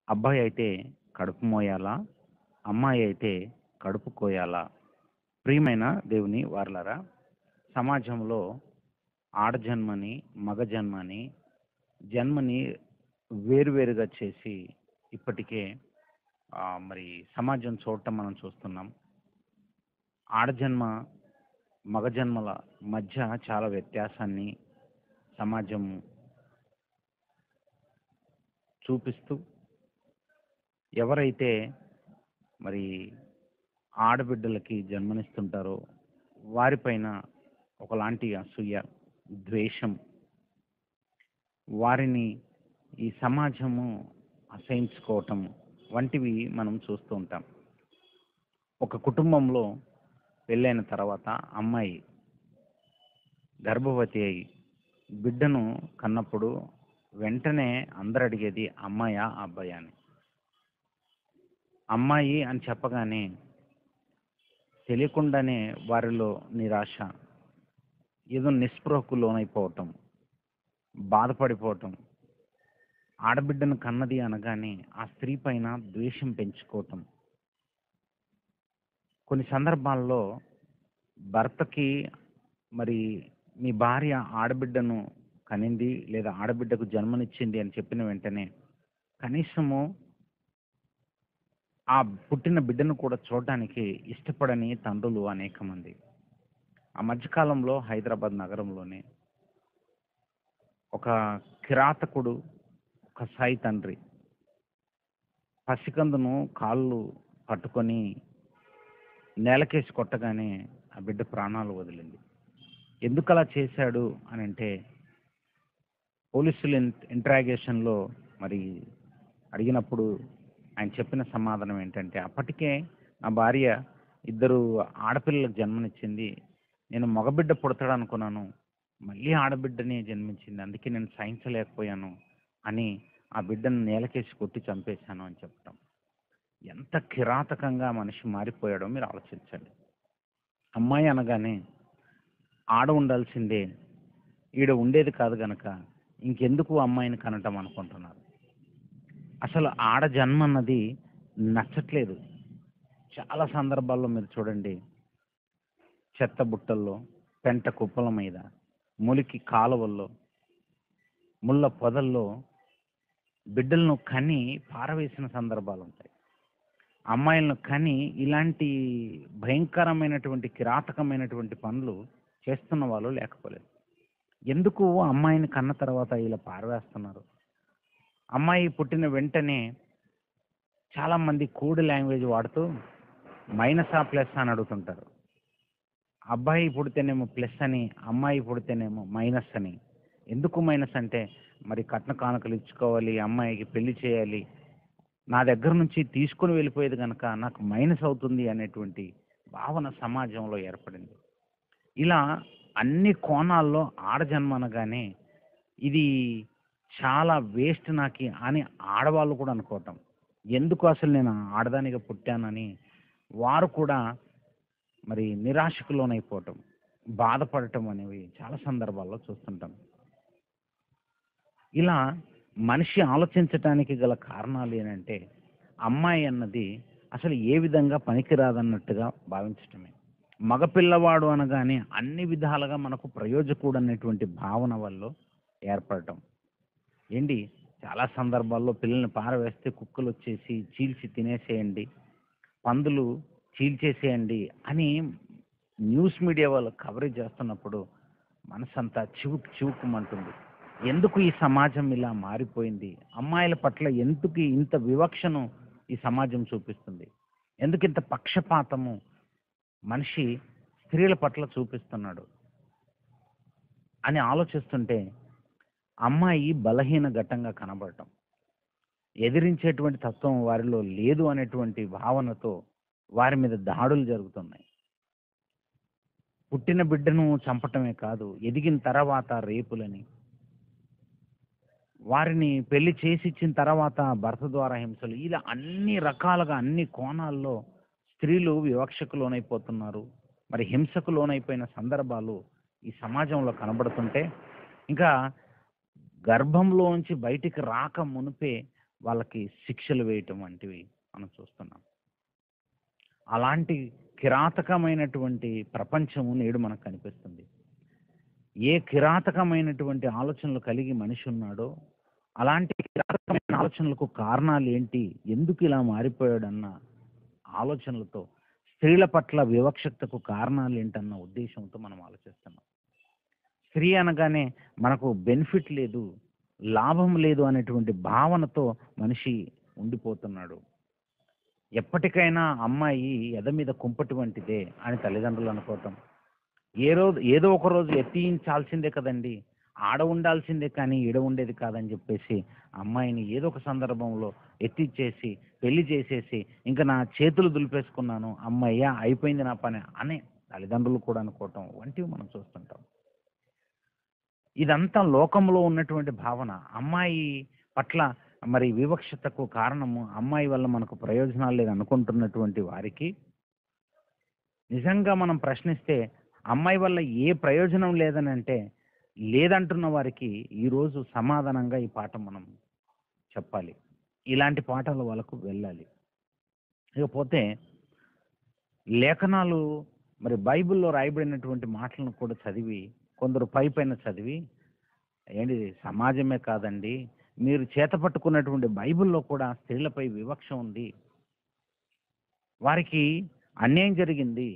అబ్బాయి అయితే కడుపు మోయాలా అమ్మాయి అయితే కడుపు కోయాలా ప్రియమైన దేవుని వారలారా సమాజంలో ఆడజన్మని మగ జన్మని జన్మని వేరువేరుగా చేసి ఇప్పటికే ఆ, మరి సమాజం చూడటం మనం చూస్తున్నాం ఆడజన్మ మగ జన్మల మధ్య చాలా వ్యత్యాసాన్ని సమాజం చూపిస్తూ ఎవరైతే మరి ఆడబిడ్డలకి జన్మనిస్తుంటారో వారిపైన ఒకలాంటి అసూయ ద్వేషం వారిని ఈ సమాజము అసహించుకోవటం వంటివి మనం చూస్తూ ఉంటాం ఒక కుటుంబంలో పెళ్ళైన తర్వాత అమ్మాయి గర్భవతి అయి బిడ్డను కన్నప్పుడు వెంటనే అందరు అడిగేది అమ్మాయా అబ్బాయా అని అమ్మాయి అని చెప్పగానే తెలియకుండానే వారిలో నిరాశ ఏదో నిస్పృహకు లోనైపోవటం బాధపడిపోవటం ఆడబిడ్డను కన్నది అనగానే ఆ స్త్రీ పైన ద్వేషం పెంచుకోవటం కొన్ని సందర్భాల్లో భర్తకి మరి మీ భార్య ఆడబిడ్డను కనింది లేదా ఆడబిడ్డకు జన్మనిచ్చింది అని చెప్పిన వెంటనే కనీసము ఆ పుట్టిన బిడ్డను కూడా చూడడానికి ఇష్టపడని తండ్రులు అనేక మంది ఆ మధ్యకాలంలో హైదరాబాద్ నగరంలోనే ఒక కిరాతకుడు ఒక సాయి తండ్రి పసికందును కాళ్ళు పట్టుకొని నేలకేసి కొట్టగానే ఆ బిడ్డ ప్రాణాలు వదిలింది ఎందుకు అలా చేశాడు అని అంటే పోలీసులు ఇంట్రాగేషన్లో మరి అడిగినప్పుడు ఆయన చెప్పిన సమాధానం ఏంటంటే అప్పటికే నా భార్య ఇద్దరు ఆడపిల్లలకు జన్మనిచ్చింది నేను మగబిడ్డ పుడతాడు అనుకున్నాను మళ్ళీ ఆడబిడ్డని జన్మించింది అందుకే నేను సహించలేకపోయాను అని ఆ బిడ్డను నేలకేసి కొట్టి చంపేశాను అని చెప్పటం ఎంత కిరాతకంగా మనిషి మారిపోయాడో మీరు ఆలోచించండి అమ్మాయి అనగానే ఆడ ఉండాల్సిందే ఈడ ఉండేది కాదు గనక ఇంకెందుకు అమ్మాయిని కనటం అనుకుంటున్నారు అసలు ఆడ జన్మ అన్నది నచ్చట్లేదు చాలా సందర్భాల్లో మీరు చూడండి చెత్త బుట్టల్లో పెంట కుప్పల మీద మురికి కాలువల్లో ముళ్ళ పొదల్లో బిడ్డలను కని పారవేసిన సందర్భాలు ఉంటాయి అమ్మాయిలను కని ఇలాంటి భయంకరమైనటువంటి కిరాతకమైనటువంటి పనులు చేస్తున్న వాళ్ళు లేకపోలేదు ఎందుకు అమ్మాయిని కన్న తర్వాత ఇలా పారవేస్తున్నారు అమ్మాయి పుట్టిన వెంటనే చాలామంది కోడ్ లాంగ్వేజ్ వాడుతూ మైనసా ప్లస్ అని అడుగుతుంటారు అబ్బాయి పుడితేనేమో ప్లస్ అని అమ్మాయి పుడితేనేమో మైనస్ అని ఎందుకు మైనస్ అంటే మరి కట్న కానుకలు ఇచ్చుకోవాలి అమ్మాయికి పెళ్లి చేయాలి నా దగ్గర నుంచి తీసుకుని వెళ్ళిపోయేది కనుక నాకు మైనస్ అవుతుంది అనేటువంటి భావన సమాజంలో ఏర్పడింది ఇలా అన్ని కోణాల్లో ఆడజన్మ అనగానే ఇది చాలా వేస్ట్ నాకి అని ఆడవాళ్ళు కూడా అనుకోవటం ఎందుకు అసలు నేను ఆడదానిగా పుట్టానని వారు కూడా మరి నిరాశకు లోనైపోవటం బాధపడటం అనేవి చాలా సందర్భాల్లో చూస్తుంటాం ఇలా మనిషి ఆలోచించటానికి గల కారణాలు ఏంటంటే అమ్మాయి అన్నది అసలు ఏ విధంగా పనికిరాదన్నట్టుగా భావించటమే మగపిల్లవాడు అనగానే అన్ని విధాలుగా మనకు ప్రయోజకుడు అనేటువంటి భావన వల్ల ఏర్పడటం ఏంటి చాలా సందర్భాల్లో పిల్లల్ని పారవేస్తే కుక్కలు వచ్చేసి చీల్చి తినేసేయండి పందులు చీల్చేసేయండి అని న్యూస్ మీడియా వాళ్ళు కవరేజ్ చేస్తున్నప్పుడు మనసంతా చివుకు చివుకుమంటుంది ఎందుకు ఈ సమాజం ఇలా మారిపోయింది అమ్మాయిల పట్ల ఎందుకు ఇంత వివక్షను ఈ సమాజం చూపిస్తుంది ఎందుకు ఇంత పక్షపాతము మనిషి స్త్రీల పట్ల చూపిస్తున్నాడు అని ఆలోచిస్తుంటే అమ్మాయి బలహీన ఘట్టంగా కనబడటం ఎదిరించేటువంటి తత్వం వారిలో లేదు అనేటువంటి భావనతో వారి మీద దాడులు జరుగుతున్నాయి పుట్టిన బిడ్డను చంపటమే కాదు ఎదిగిన తర్వాత రేపులని వారిని పెళ్లి చేసి ఇచ్చిన తర్వాత భర్త ద్వారా హింసలు ఇలా అన్ని రకాలుగా అన్ని కోణాల్లో స్త్రీలు వివక్షకు లోనైపోతున్నారు మరి హింసకు లోనైపోయిన సందర్భాలు ఈ సమాజంలో కనబడుతుంటే ఇంకా గర్భంలోంచి బయటికి రాక మునిపే వాళ్ళకి శిక్షలు వేయటం వంటివి మనం చూస్తున్నాం అలాంటి కిరాతకమైనటువంటి ప్రపంచము నేడు మనకు కనిపిస్తుంది ఏ కిరాతకమైనటువంటి ఆలోచనలు కలిగి మనిషి ఉన్నాడో అలాంటి కిరాతకమైన ఆలోచనలకు కారణాలు ఏంటి ఎందుకు ఇలా మారిపోయాడన్న ఆలోచనలతో స్త్రీల పట్ల వివక్షతకు కారణాలు ఏంటన్న ఉద్దేశంతో మనం ఆలోచిస్తున్నాం స్త్రీ అనగానే మనకు బెనిఫిట్ లేదు లాభం లేదు అనేటువంటి భావనతో మనిషి ఉండిపోతున్నాడు ఎప్పటికైనా అమ్మాయి ఎద మీద కుంపటి వంటిదే అని తల్లిదండ్రులు అనుకోవటం ఏ రోజు ఏదో ఒక రోజు ఎత్తించాల్సిందే కదండి ఆడ ఉండాల్సిందే కానీ ఈడ ఉండేది కాదని చెప్పేసి అమ్మాయిని ఏదో ఒక సందర్భంలో ఎత్తిచ్చేసి పెళ్లి చేసేసి ఇంకా నా చేతులు దులిపేసుకున్నాను అమ్మయ్య అయిపోయింది నా పని అనే తల్లిదండ్రులు కూడా అనుకోవటం వంటివి మనం చూస్తుంటాం ఇదంతా లోకంలో ఉన్నటువంటి భావన అమ్మాయి పట్ల మరి వివక్షతకు కారణము అమ్మాయి వల్ల మనకు ప్రయోజనాలు లేదు అనుకుంటున్నటువంటి వారికి నిజంగా మనం ప్రశ్నిస్తే అమ్మాయి వల్ల ఏ ప్రయోజనం లేదని అంటే లేదంటున్న వారికి ఈరోజు సమాధానంగా ఈ పాఠం మనం చెప్పాలి ఇలాంటి పాఠాలు వాళ్ళకు వెళ్ళాలి ఇకపోతే లేఖనాలు మరి బైబిల్లో రాయబడినటువంటి మాటలను కూడా చదివి కొందరు పై పైన చదివి ఏంటి సమాజమే కాదండి మీరు చేత పట్టుకున్నటువంటి బైబిల్లో కూడా స్త్రీలపై వివక్ష ఉంది వారికి అన్యాయం జరిగింది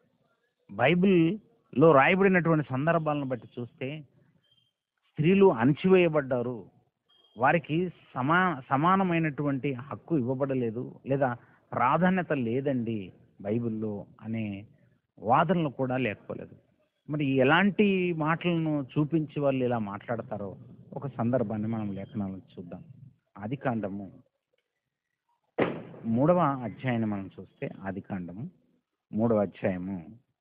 బైబిల్లో రాయబడినటువంటి సందర్భాలను బట్టి చూస్తే స్త్రీలు అణచివేయబడ్డారు వారికి సమా సమానమైనటువంటి హక్కు ఇవ్వబడలేదు లేదా ప్రాధాన్యత లేదండి బైబిల్లో అనే వాదనలు కూడా లేకపోలేదు మరి ఎలాంటి మాటలను చూపించి వాళ్ళు ఇలా మాట్లాడతారో ఒక సందర్భాన్ని మనం లేఖనాలను చూద్దాం ఆది కాండము మూడవ అధ్యాయాన్ని మనం చూస్తే ఆది కాండము మూడవ అధ్యాయము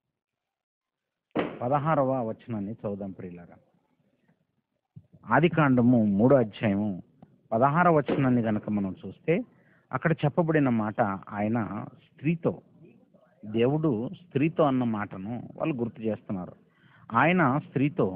పదహారవ వచనాన్ని చదువుదాం ప్రియులారా ఆది కాండము మూడో అధ్యాయము పదహార వచనాన్ని గనక మనం చూస్తే అక్కడ చెప్పబడిన మాట ఆయన స్త్రీతో దేవుడు స్త్రీతో అన్న మాటను వాళ్ళు గుర్తు చేస్తున్నారు ఆయన స్త్రీతో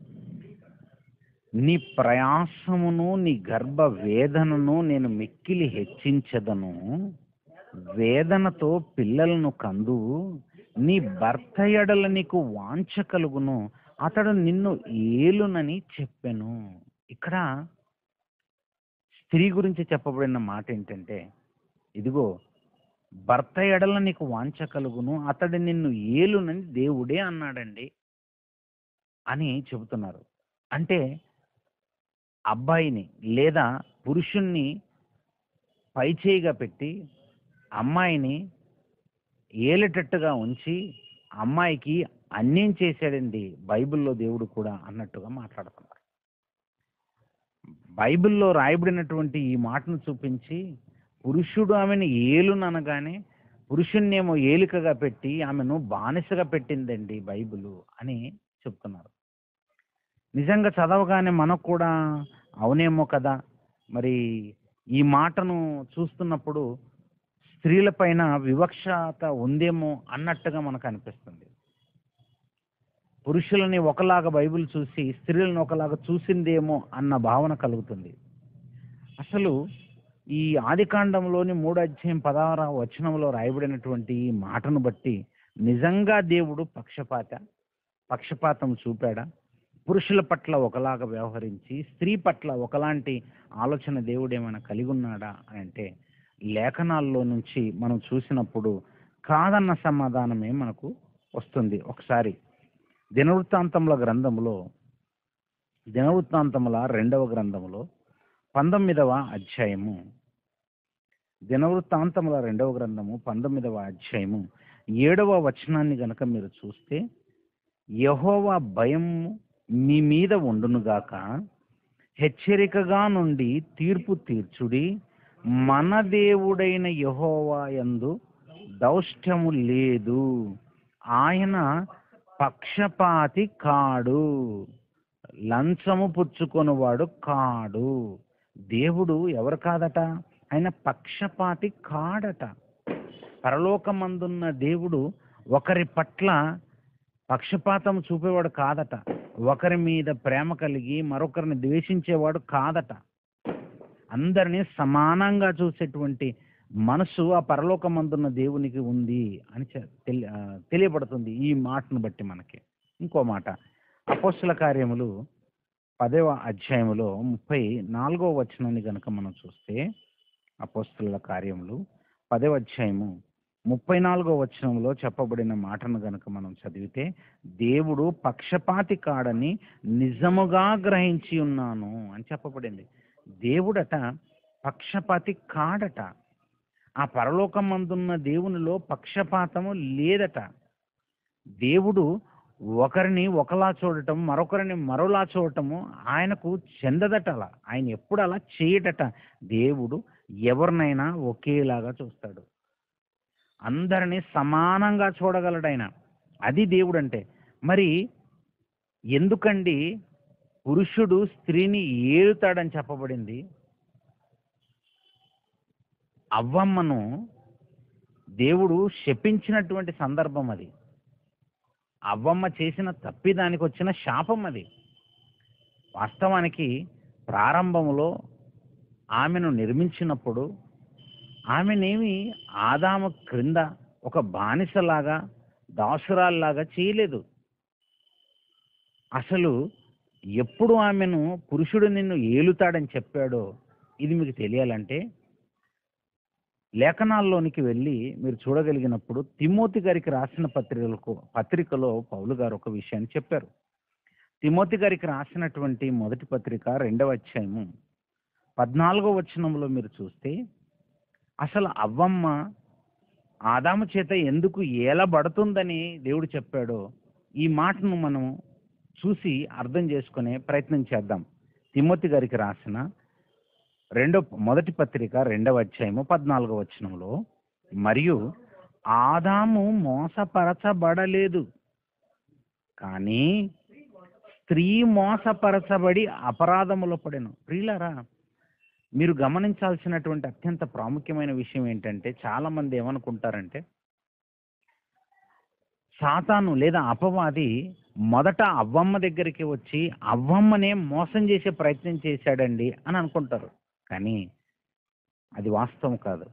నీ ప్రయాసమును నీ గర్భ వేదనను నేను మిక్కిలి హెచ్చించదను వేదనతో పిల్లలను కందు నీ భర్త ఎడల నీకు వాంఛ కలుగును అతడు నిన్ను ఏలునని చెప్పాను ఇక్కడ స్త్రీ గురించి చెప్పబడిన మాట ఏంటంటే ఇదిగో భర్త ఎడల నీకు వాంఛ కలుగును అతడు నిన్ను ఏలునని దేవుడే అన్నాడండి అని చెబుతున్నారు అంటే అబ్బాయిని లేదా పురుషుణ్ణి పైచేయిగా పెట్టి అమ్మాయిని ఏలేటట్టుగా ఉంచి అమ్మాయికి అన్యం చేశాడండి బైబిల్లో దేవుడు కూడా అన్నట్టుగా మాట్లాడుతున్నారు బైబిల్లో రాయబడినటువంటి ఈ మాటను చూపించి పురుషుడు ఆమెను ఏలుననగానే పురుషుణ్ణేమో ఏలికగా పెట్టి ఆమెను బానిసగా పెట్టిందండి బైబిల్ అని చెప్తున్నారు నిజంగా చదవగానే మనకు కూడా అవునేమో కదా మరి ఈ మాటను చూస్తున్నప్పుడు స్త్రీలపైన వివక్షత ఉందేమో అన్నట్టుగా మనకు అనిపిస్తుంది పురుషులని ఒకలాగా బైబిల్ చూసి స్త్రీలను ఒకలాగా చూసిందేమో అన్న భావన కలుగుతుంది అసలు ఈ ఆదికాండంలోని మూడు అధ్యాయం పదహార వచనంలో రాయబడినటువంటి ఈ మాటను బట్టి నిజంగా దేవుడు పక్షపాత పక్షపాతం చూపాడా పురుషుల పట్ల ఒకలాగా వ్యవహరించి స్త్రీ పట్ల ఒకలాంటి ఆలోచన దేవుడు ఏమైనా కలిగి ఉన్నాడా అని అంటే లేఖనాల్లో నుంచి మనం చూసినప్పుడు కాదన్న సమాధానమే మనకు వస్తుంది ఒకసారి దినవృత్తాంతముల గ్రంథములో దినవృత్తాంతముల రెండవ గ్రంథములో పంతొమ్మిదవ అధ్యాయము దినవృత్తాంతముల రెండవ గ్రంథము పంతొమ్మిదవ అధ్యాయము ఏడవ వచనాన్ని గనక మీరు చూస్తే యహోవా భయం మీ మీద ఉండునుగాక హెచ్చరికగా నుండి తీర్పు తీర్చుడి మన దేవుడైన యహోవా యందు దౌష్ట్యము లేదు ఆయన పక్షపాతి కాడు లంచము పుచ్చుకొనివాడు కాడు దేవుడు ఎవరు కాదట ఆయన పక్షపాతి కాడట పరలోకమందున్న దేవుడు ఒకరి పట్ల పక్షపాతం చూపేవాడు కాదట ఒకరి మీద ప్రేమ కలిగి మరొకరిని ద్వేషించేవాడు కాదట అందరినీ సమానంగా చూసేటువంటి మనసు ఆ పరలోకమందున్న దేవునికి ఉంది అని చె- తెలి- ఆ, తెలియబడుతుంది ఈ మాటను బట్టి మనకి ఇంకో మాట అపోస్తుల కార్యములు పదవ అధ్యాయములో ముప్పై నాలుగో వచనాన్ని గనుక మనం చూస్తే అపోస్తుల కార్యములు పదవ అధ్యాయము ముప్పై నాలుగో వచనంలో చెప్పబడిన మాటను గనుక మనం చదివితే దేవుడు పక్షపాతి కాడని నిజముగా గ్రహించి ఉన్నాను అని చెప్పబడింది దేవుడట పక్షపాతి కాడట ఆ పరలోకమందున్న దేవునిలో పక్షపాతము లేదట దేవుడు ఒకరిని ఒకలా చూడటం మరొకరిని మరోలా చూడటము ఆయనకు చెందదట అలా ఆయన ఎప్పుడు అలా చేయడట దేవుడు ఎవరినైనా ఒకేలాగా చూస్తాడు అందరినీ సమానంగా చూడగలడు ఆయన అది దేవుడు అంటే మరి ఎందుకండి పురుషుడు స్త్రీని ఏలుతాడని చెప్పబడింది అవ్వమ్మను దేవుడు శపించినటువంటి సందర్భం అది అవ్వమ్మ చేసిన తప్పిదానికి వచ్చిన శాపం అది వాస్తవానికి ప్రారంభంలో ఆమెను నిర్మించినప్పుడు ఆమెనేమి ఆదాము క్రింద ఒక బానిసలాగా దాసురాల్లాగా చేయలేదు అసలు ఎప్పుడు ఆమెను పురుషుడు నిన్ను ఏలుతాడని చెప్పాడో ఇది మీకు తెలియాలంటే లేఖనాల్లోనికి వెళ్ళి మీరు చూడగలిగినప్పుడు తిమోతి గారికి రాసిన పత్రికలకు పత్రికలో పౌలు గారు ఒక విషయాన్ని చెప్పారు తిమోతి గారికి రాసినటువంటి మొదటి పత్రిక రెండవ అధ్యాయము పద్నాలుగో వచనంలో మీరు చూస్తే అసలు అవ్వమ్మ ఆదాము చేత ఎందుకు ఏలబడుతుందని దేవుడు చెప్పాడో ఈ మాటను మనం చూసి అర్థం చేసుకునే ప్రయత్నం చేద్దాం తిమోతి గారికి రాసిన రెండో మొదటి పత్రిక రెండవ అధ్యాయము పద్నాలుగో వచనంలో మరియు ఆదాము మోసపరచబడలేదు కానీ స్త్రీ మోసపరచబడి అపరాధములో పడెను ప్రియులారా మీరు గమనించాల్సినటువంటి అత్యంత ప్రాముఖ్యమైన విషయం ఏంటంటే చాలా మంది ఏమనుకుంటారంటే సాతాను లేదా అపవాది మొదట అవ్వమ్మ దగ్గరికి వచ్చి అవ్వమ్మనే మోసం చేసే ప్రయత్నం చేశాడండి అని అనుకుంటారు కానీ అది వాస్తవం కాదు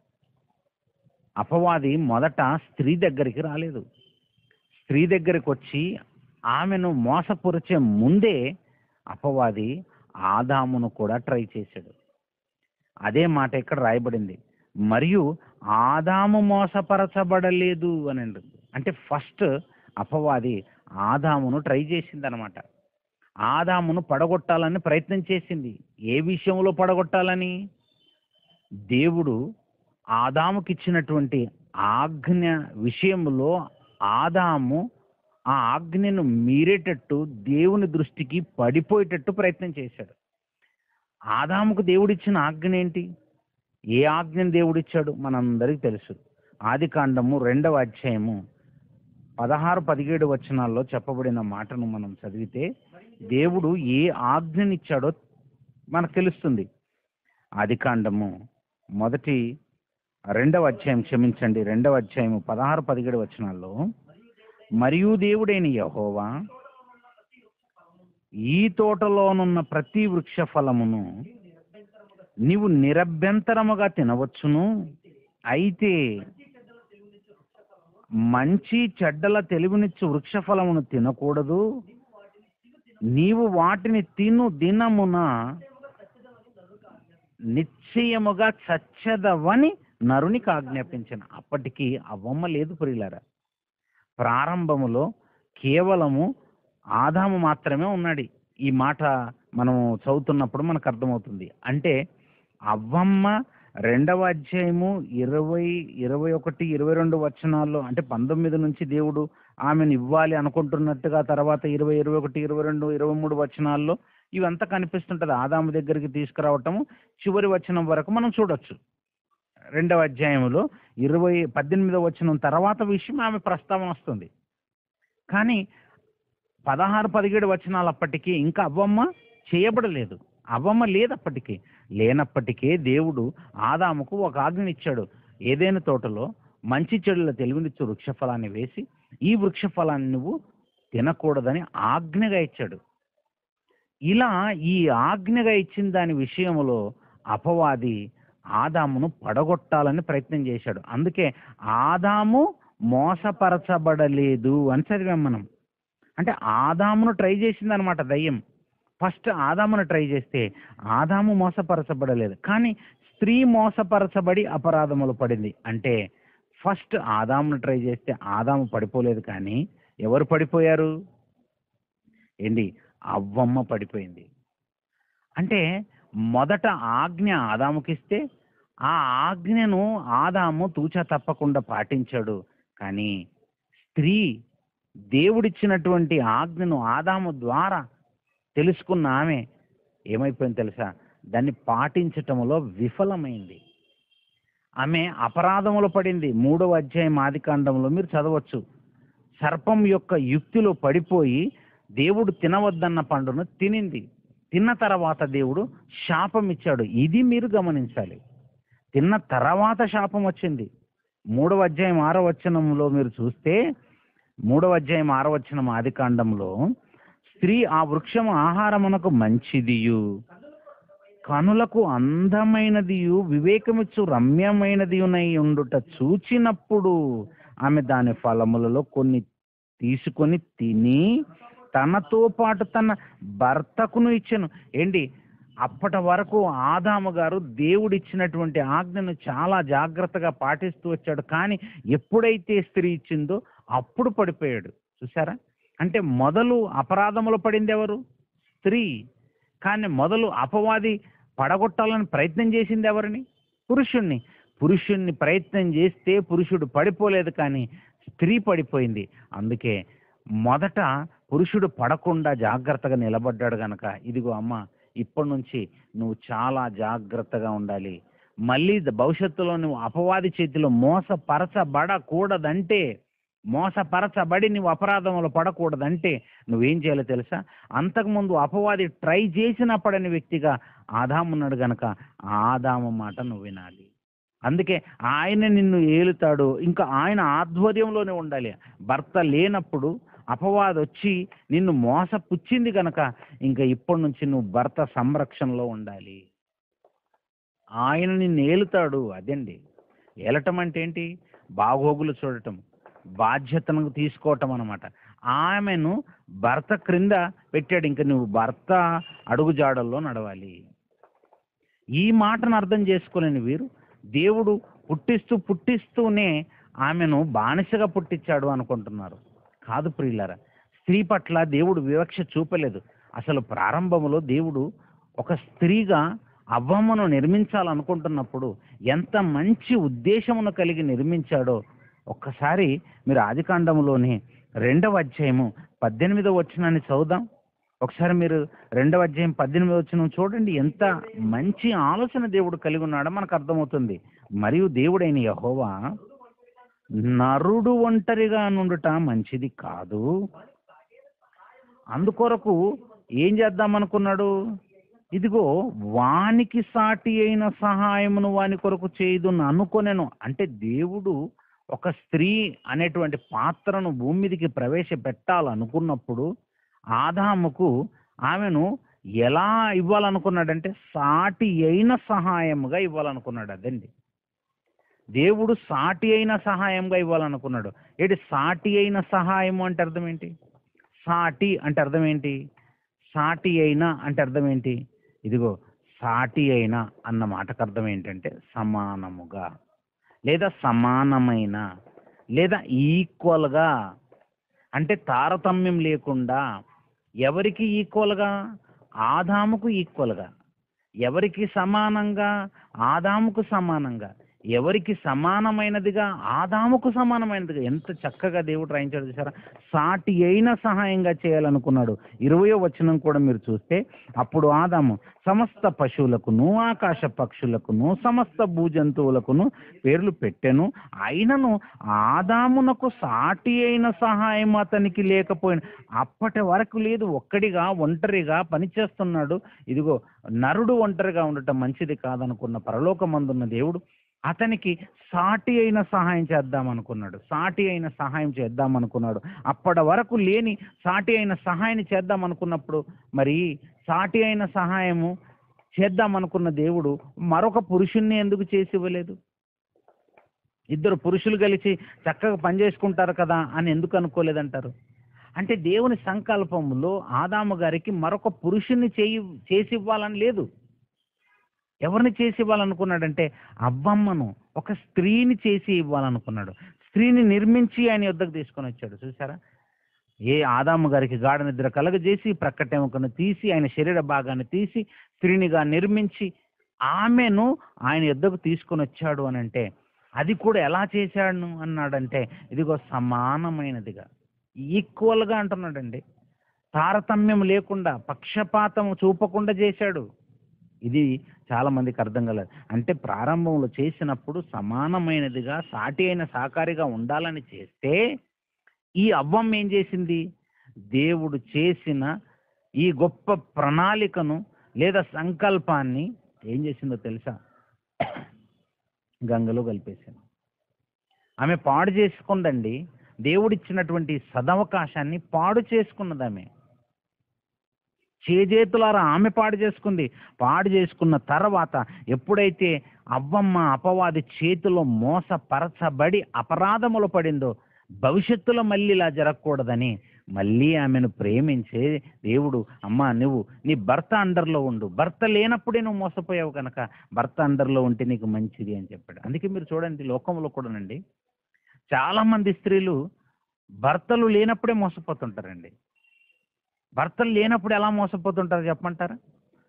అపవాది మొదట స్త్రీ దగ్గరికి రాలేదు స్త్రీ దగ్గరికి వచ్చి ఆమెను మోసపురిచే ముందే అపవాది ఆదామును కూడా ట్రై చేశాడు అదే మాట ఇక్కడ రాయబడింది మరియు ఆదాము మోసపరచబడలేదు అని అంటుంది అంటే ఫస్ట్ అపవాది ఆదామును ట్రై చేసింది అనమాట ఆదామును పడగొట్టాలని ప్రయత్నం చేసింది ఏ విషయంలో పడగొట్టాలని దేవుడు ఆదాముకి ఇచ్చినటువంటి ఆజ్ఞ విషయంలో ఆదాము ఆ ఆజ్ఞను మీరేటట్టు దేవుని దృష్టికి పడిపోయేటట్టు ప్రయత్నం చేశాడు ఆదాముకు దేవుడిచ్చిన ఆజ్ఞ ఏంటి ఏ ఆజ్ఞను దేవుడిచ్చాడు మనందరికీ తెలుసు ఆది కాండము రెండవ అధ్యాయము పదహారు పదిహేడు వచనాల్లో చెప్పబడిన మాటను మనం చదివితే దేవుడు ఏ ఆజ్ఞనిచ్చాడో మనకు తెలుస్తుంది ఆది కాండము మొదటి రెండవ అధ్యాయం క్షమించండి రెండవ అధ్యాయము పదహారు పదిహేడు వచనాల్లో మరియు దేవుడైన యహోవా ఈ తోటలోనున్న ప్రతి వృక్ష ఫలమును నీవు నిరభ్యంతరముగా తినవచ్చును అయితే మంచి చెడ్డల తెలివినిచ్చు వృక్ష ఫలమును తినకూడదు నీవు వాటిని తిను దినమున నిశ్చయముగా చచ్చదవని నరునికి ఆజ్ఞాపించిన అప్పటికి అవ్వమ్మ లేదు ప్రియులారా ప్రారంభములో కేవలము ఆదాము మాత్రమే ఉన్నాడు ఈ మాట మనం చదువుతున్నప్పుడు మనకు అర్థమవుతుంది అంటే అవ్వమ్మ రెండవ అధ్యాయము ఇరవై ఇరవై ఒకటి ఇరవై రెండు వచనాల్లో అంటే పంతొమ్మిది నుంచి దేవుడు ఆమెను ఇవ్వాలి అనుకుంటున్నట్టుగా తర్వాత ఇరవై ఇరవై ఒకటి ఇరవై రెండు ఇరవై మూడు వచనాల్లో ఇవంతా కనిపిస్తుంటది ఆదాము దగ్గరికి తీసుకురావటము చివరి వచనం వరకు మనం చూడొచ్చు రెండవ అధ్యాయంలో ఇరవై పద్దెనిమిదవ వచనం తర్వాత విషయం ఆమె ప్రస్తావన వస్తుంది కానీ పదహారు పదిహేడు వచనాలు అప్పటికి ఇంకా అవ్వమ్మ చేయబడలేదు అవ్వమ్మ లేదు అప్పటికి లేనప్పటికీ దేవుడు ఆదాముకు ఒక ఆజ్ఞ ఇచ్చాడు ఏదైనా తోటలో మంచి చెడుల తెలివినిచ్చు వృక్ష ఫలాన్ని వేసి ఈ వృక్ష ఫలాన్ని నువ్వు తినకూడదని ఆజ్ఞగా ఇచ్చాడు ఇలా ఈ ఆజ్ఞగా ఇచ్చిన దాని విషయంలో అపవాది ఆదామును పడగొట్టాలని ప్రయత్నం చేశాడు అందుకే ఆదాము మోసపరచబడలేదు అని చదివాం మనం అంటే ఆదామును ట్రై చేసింది అనమాట దయ్యం ఫస్ట్ ఆదామును ట్రై చేస్తే ఆదాము మోసపరచబడలేదు కానీ స్త్రీ మోసపరచబడి అపరాధములు పడింది అంటే ఫస్ట్ ఆదామును ట్రై చేస్తే ఆదాము పడిపోలేదు కానీ ఎవరు పడిపోయారు ఏంటి అవ్వమ్మ పడిపోయింది అంటే మొదట ఆజ్ఞ ఆదాముకిస్తే ఆ ఆజ్ఞను ఆదాము తూచా తప్పకుండా పాటించాడు కానీ స్త్రీ దేవుడిచ్చినటువంటి ఆజ్ఞను ఆదాము ద్వారా తెలుసుకున్న ఆమె ఏమైపోయింది తెలుసా దాన్ని పాటించటంలో విఫలమైంది ఆమె అపరాధములో పడింది మూడవ అధ్యాయం ఆదికాండంలో మీరు చదవచ్చు సర్పం యొక్క యుక్తిలో పడిపోయి దేవుడు తినవద్దన్న పండును తినింది తిన్న తర్వాత దేవుడు శాపం ఇచ్చాడు ఇది మీరు గమనించాలి తిన్న తర్వాత శాపం వచ్చింది మూడవ అధ్యాయం ఆరో వచనంలో మీరు చూస్తే మూడవ అధ్యాయం ఆరో వచనం ఆదికాండంలో స్త్రీ ఆ వృక్షము ఆహారమునకు మంచిదియు కనులకు అందమైనదియు వివేకమిచ్చు రమ్యమైనదియునై ఉండుట చూచినప్పుడు ఆమె దాని ఫలములలో కొన్ని తీసుకొని తిని తనతో పాటు తన భర్తకును ఇచ్చెను ఏంటి అప్పటి వరకు ఆదాము గారు దేవుడిచ్చినటువంటి ఆజ్ఞను చాలా జాగ్రత్తగా పాటిస్తూ వచ్చాడు కానీ ఎప్పుడైతే స్త్రీ ఇచ్చిందో అప్పుడు పడిపోయాడు చూసారా అంటే మొదలు అపరాధములో పడింది ఎవరు స్త్రీ కానీ మొదలు అపవాది పడగొట్టాలని ప్రయత్నం చేసింది ఎవరిని పురుషుణ్ణి పురుషుణ్ణి ప్రయత్నం చేస్తే పురుషుడు పడిపోలేదు కానీ స్త్రీ పడిపోయింది అందుకే మొదట పురుషుడు పడకుండా జాగ్రత్తగా నిలబడ్డాడు గనక ఇదిగో అమ్మ ఇప్పటి నుంచి నువ్వు చాలా జాగ్రత్తగా ఉండాలి మళ్ళీ ద- భవిష్యత్తులో నువ్వు అపవాది చేతిలో మోసపరచబడకూడదంటే మోసపరచబడి నువ్వు అపరాధంలో పడకూడదంటే నువ్వేం చేయాలో తెలుసా అంతకుముందు అపవాది ట్రై చేసిన పడని వ్యక్తిగా ఆదామున్నాడు గనక ఆ ఆదాము మాట నువ్వు వినాలి అందుకే ఆయన నిన్ను ఏలుతాడు ఇంకా ఆయన ఆధ్వర్యంలోనే ఉండాలి భర్త లేనప్పుడు అపవాది వచ్చి నిన్ను మోసపుచ్చింది కనుక ఇంకా ఇప్పటి నుంచి నువ్వు భర్త సంరక్షణలో ఉండాలి ఆయన నిన్ను ఏలుతాడు అదండి ఏలటం అంటే ఏంటి బాగోగులు చూడటం బాధ్యతను తీసుకోవటం అనమాట ఆమెను భర్త క్రింద పెట్టాడు ఇంకా నువ్వు భర్త అడుగుజాడల్లో నడవాలి ఈ మాటను అర్థం చేసుకోలేని వీరు దేవుడు పుట్టిస్తూ పుట్టిస్తూనే ఆమెను బానిసగా పుట్టించాడు అనుకుంటున్నారు కాదు ప్రియులారా స్త్రీ పట్ల దేవుడు వివక్ష చూపలేదు అసలు ప్రారంభంలో దేవుడు ఒక స్త్రీగా అవ్వమ్మను నిర్మించాలనుకుంటున్నప్పుడు ఎంత మంచి ఉద్దేశమును కలిగి నిర్మించాడో ఒక్కసారి మీరు ఆదికాండంలోని రెండవ అధ్యాయము పద్దెనిమిదవ వచనాన్ని చదువుదాం ఒకసారి మీరు రెండవ అధ్యాయం పద్దెనిమిదవ వచనం చూడండి ఎంత మంచి ఆలోచన దేవుడు కలిగి ఉన్నాడో మనకు అర్థమవుతుంది మరియు దేవుడైన యహోవా నరుడు ఒంటరిగా నుండుట మంచిది కాదు అందుకొరకు ఏం చేద్దాం అనుకున్నాడు ఇదిగో వానికి సాటి అయిన సహాయమును వాని కొరకు చేయదు అనుకొనెను అంటే దేవుడు ఒక స్త్రీ అనేటువంటి పాత్రను భూమి మీదకి ప్రవేశపెట్టాలనుకున్నప్పుడు ఆదాముకు ఆమెను ఎలా ఇవ్వాలనుకున్నాడంటే సాటి అయిన సహాయముగా ఇవ్వాలనుకున్నాడు అదండి దేవుడు సాటి అయిన సహాయంగా ఇవ్వాలనుకున్నాడు ఏంటి సాటి అయిన సహాయము అంటే అర్థం ఏంటి సాటి అంటే అర్థం ఏంటి సాటి అయిన అంటే అర్థం ఏంటి ఇదిగో సాటి అయిన అన్న మాటకు అర్థం ఏంటంటే సమానముగా లేదా సమానమైన లేదా ఈక్వల్గా అంటే తారతమ్యం లేకుండా ఎవరికి ఈక్వల్గా ఆదాముకు ఈక్వల్గా ఎవరికి సమానంగా ఆదాముకు సమానంగా ఎవరికి సమానమైనదిగా ఆదాముకు సమానమైనదిగా ఎంత చక్కగా దేవుడు రాయించాడు చూసారా సాటి అయిన సహాయంగా చేయాలనుకున్నాడు ఇరవయో వచనం కూడా మీరు చూస్తే అప్పుడు ఆదాము సమస్త పశువులకును ఆకాశ పక్షులకును సమస్త భూజంతువులకును పేర్లు పెట్టెను అయినను ఆదామునకు సాటి అయిన సహాయం అతనికి లేకపోయిన అప్పటి వరకు లేదు ఒక్కడిగా ఒంటరిగా పనిచేస్తున్నాడు ఇదిగో నరుడు ఒంటరిగా ఉండటం మంచిది కాదనుకున్న పరలోకమందున్న దేవుడు అతనికి సాటి అయిన సహాయం చేద్దాం అనుకున్నాడు సాటి అయిన సహాయం చేద్దాం అనుకున్నాడు అప్పటి వరకు లేని సాటి అయిన సహాయాన్ని చేద్దాం అనుకున్నప్పుడు మరి సాటి అయిన సహాయము చేద్దామనుకున్న దేవుడు మరొక పురుషుణ్ణి ఎందుకు చేసి ఇవ్వలేదు ఇద్దరు పురుషులు కలిసి చక్కగా పనిచేసుకుంటారు కదా అని ఎందుకు అనుకోలేదంటారు అంటే దేవుని సంకల్పంలో ఆదాము గారికి మరొక పురుషుణ్ణి చేయి చేసి ఇవ్వాలని లేదు ఎవరిని చేసి ఇవ్వాలనుకున్నాడంటే అవ్వమ్మను ఒక స్త్రీని చేసి ఇవ్వాలనుకున్నాడు స్త్రీని నిర్మించి ఆయన యుద్ధకు తీసుకొని వచ్చాడు చూసారా ఏ ఆదాము గారికి గాఢ నిద్ర కలగజేసి ప్రక్కటెముకను తీసి ఆయన శరీర భాగాన్ని తీసి స్త్రీనిగా నిర్మించి ఆమెను ఆయన యుద్ధకు తీసుకొని వచ్చాడు అని అంటే అది కూడా ఎలా చేశాడు అన్నాడంటే ఇదిగో సమానమైనదిగా ఈక్వల్గా అంటున్నాడండి తారతమ్యం లేకుండా పక్షపాతం చూపకుండా చేశాడు ఇది చాలా మందికి అర్థం కాలేదు అంటే ప్రారంభంలో చేసినప్పుడు సమానమైనదిగా సాటి అయిన సాకారిగా ఉండాలని చేస్తే ఈ అవ్వం ఏం చేసింది దేవుడు చేసిన ఈ గొప్ప ప్రణాళికను లేదా సంకల్పాన్ని ఏం చేసిందో తెలుసా గంగలో కలిపేసింది ఆమె పాడు చేసుకుందండి దేవుడిచ్చినటువంటి సదవకాశాన్ని పాడు చేసుకున్నది ఆమె చేజేతులారా ఆమె పాడు చేసుకుంది పాడు చేసుకున్న తర్వాత ఎప్పుడైతే అవ్వమ్మ అపవాది చేతిలో మోసపరచబడి అపరాధములు పడిందో భవిష్యత్తులో మళ్ళీ ఇలా జరగకూడదని మళ్ళీ ఆమెను ప్రేమించే దేవుడు అమ్మా నువ్వు నీ భర్త అండర్లో ఉండు భర్త లేనప్పుడే నువ్వు మోసపోయావు కనుక భర్త అండర్లో ఉంటే నీకు మంచిది అని చెప్పాడు అందుకే మీరు చూడండి లోకంలో కూడానండి చాలా మంది స్త్రీలు భర్తలు లేనప్పుడే మోసపోతుంటారండి భర్తలు లేనప్పుడు ఎలా మోసపోతుంటారు చెప్పమంటారా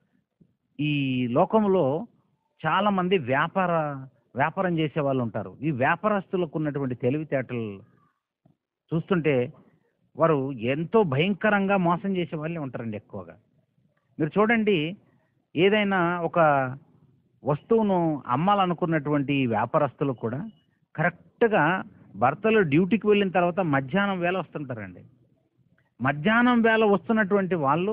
ఈ లోకంలో చాలా మంది వ్యాపార వ్యాపారం చేసే వాళ్ళు ఉంటారు ఈ వ్యాపారస్తులకు ఉన్నటువంటి తెలివితేటలు చూస్తుంటే వారు ఎంతో భయంకరంగా మోసం చేసే వాళ్ళే ఉంటారండి ఎక్కువగా మీరు చూడండి ఏదైనా ఒక వస్తువును అమ్మాలనుకున్నటువంటి ఈ వ్యాపారస్తులు కూడా కరెక్ట్గా భర్తలు డ్యూటీకి వెళ్ళిన తర్వాత మధ్యాహ్నం వేళ వస్తుంటారండి మధ్యాహ్నం వేళ వస్తున్నటువంటి వాళ్ళు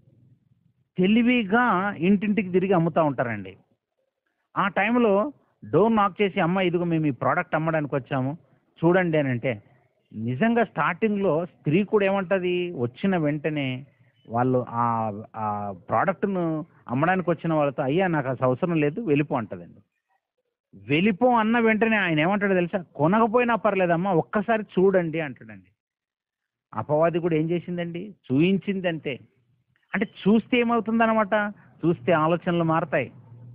తెలివిగా ఇంటింటికి తిరిగి అమ్ముతూ ఉంటారండి ఆ టైంలో డోర్ నాక్ చేసి అమ్మ ఇదిగో మేము ఈ ప్రోడక్ట్ అమ్మడానికి వచ్చాము చూడండి అని అంటే నిజంగా స్టార్టింగ్లో స్త్రీ కూడా ఏమంటుంది వచ్చిన వెంటనే వాళ్ళు ఆ ఆ ప్రోడక్ట్ను అమ్మడానికి వచ్చిన వాళ్ళతో అయ్యా నాకు అసలు అవసరం లేదు వెళ్ళిపో అంటదండి వెళ్ళిపో అన్న వెంటనే ఆయన ఏమంటాడో తెలుసా కొనకపోయినా పర్లేదమ్మా ఒక్కసారి చూడండి అంటాడండి అపవాది కూడా ఏం చేసిందండి చూయించింది అంతే అంటే చూస్తే ఏమవుతుందన్నమాట చూస్తే ఆలోచనలు మారతాయి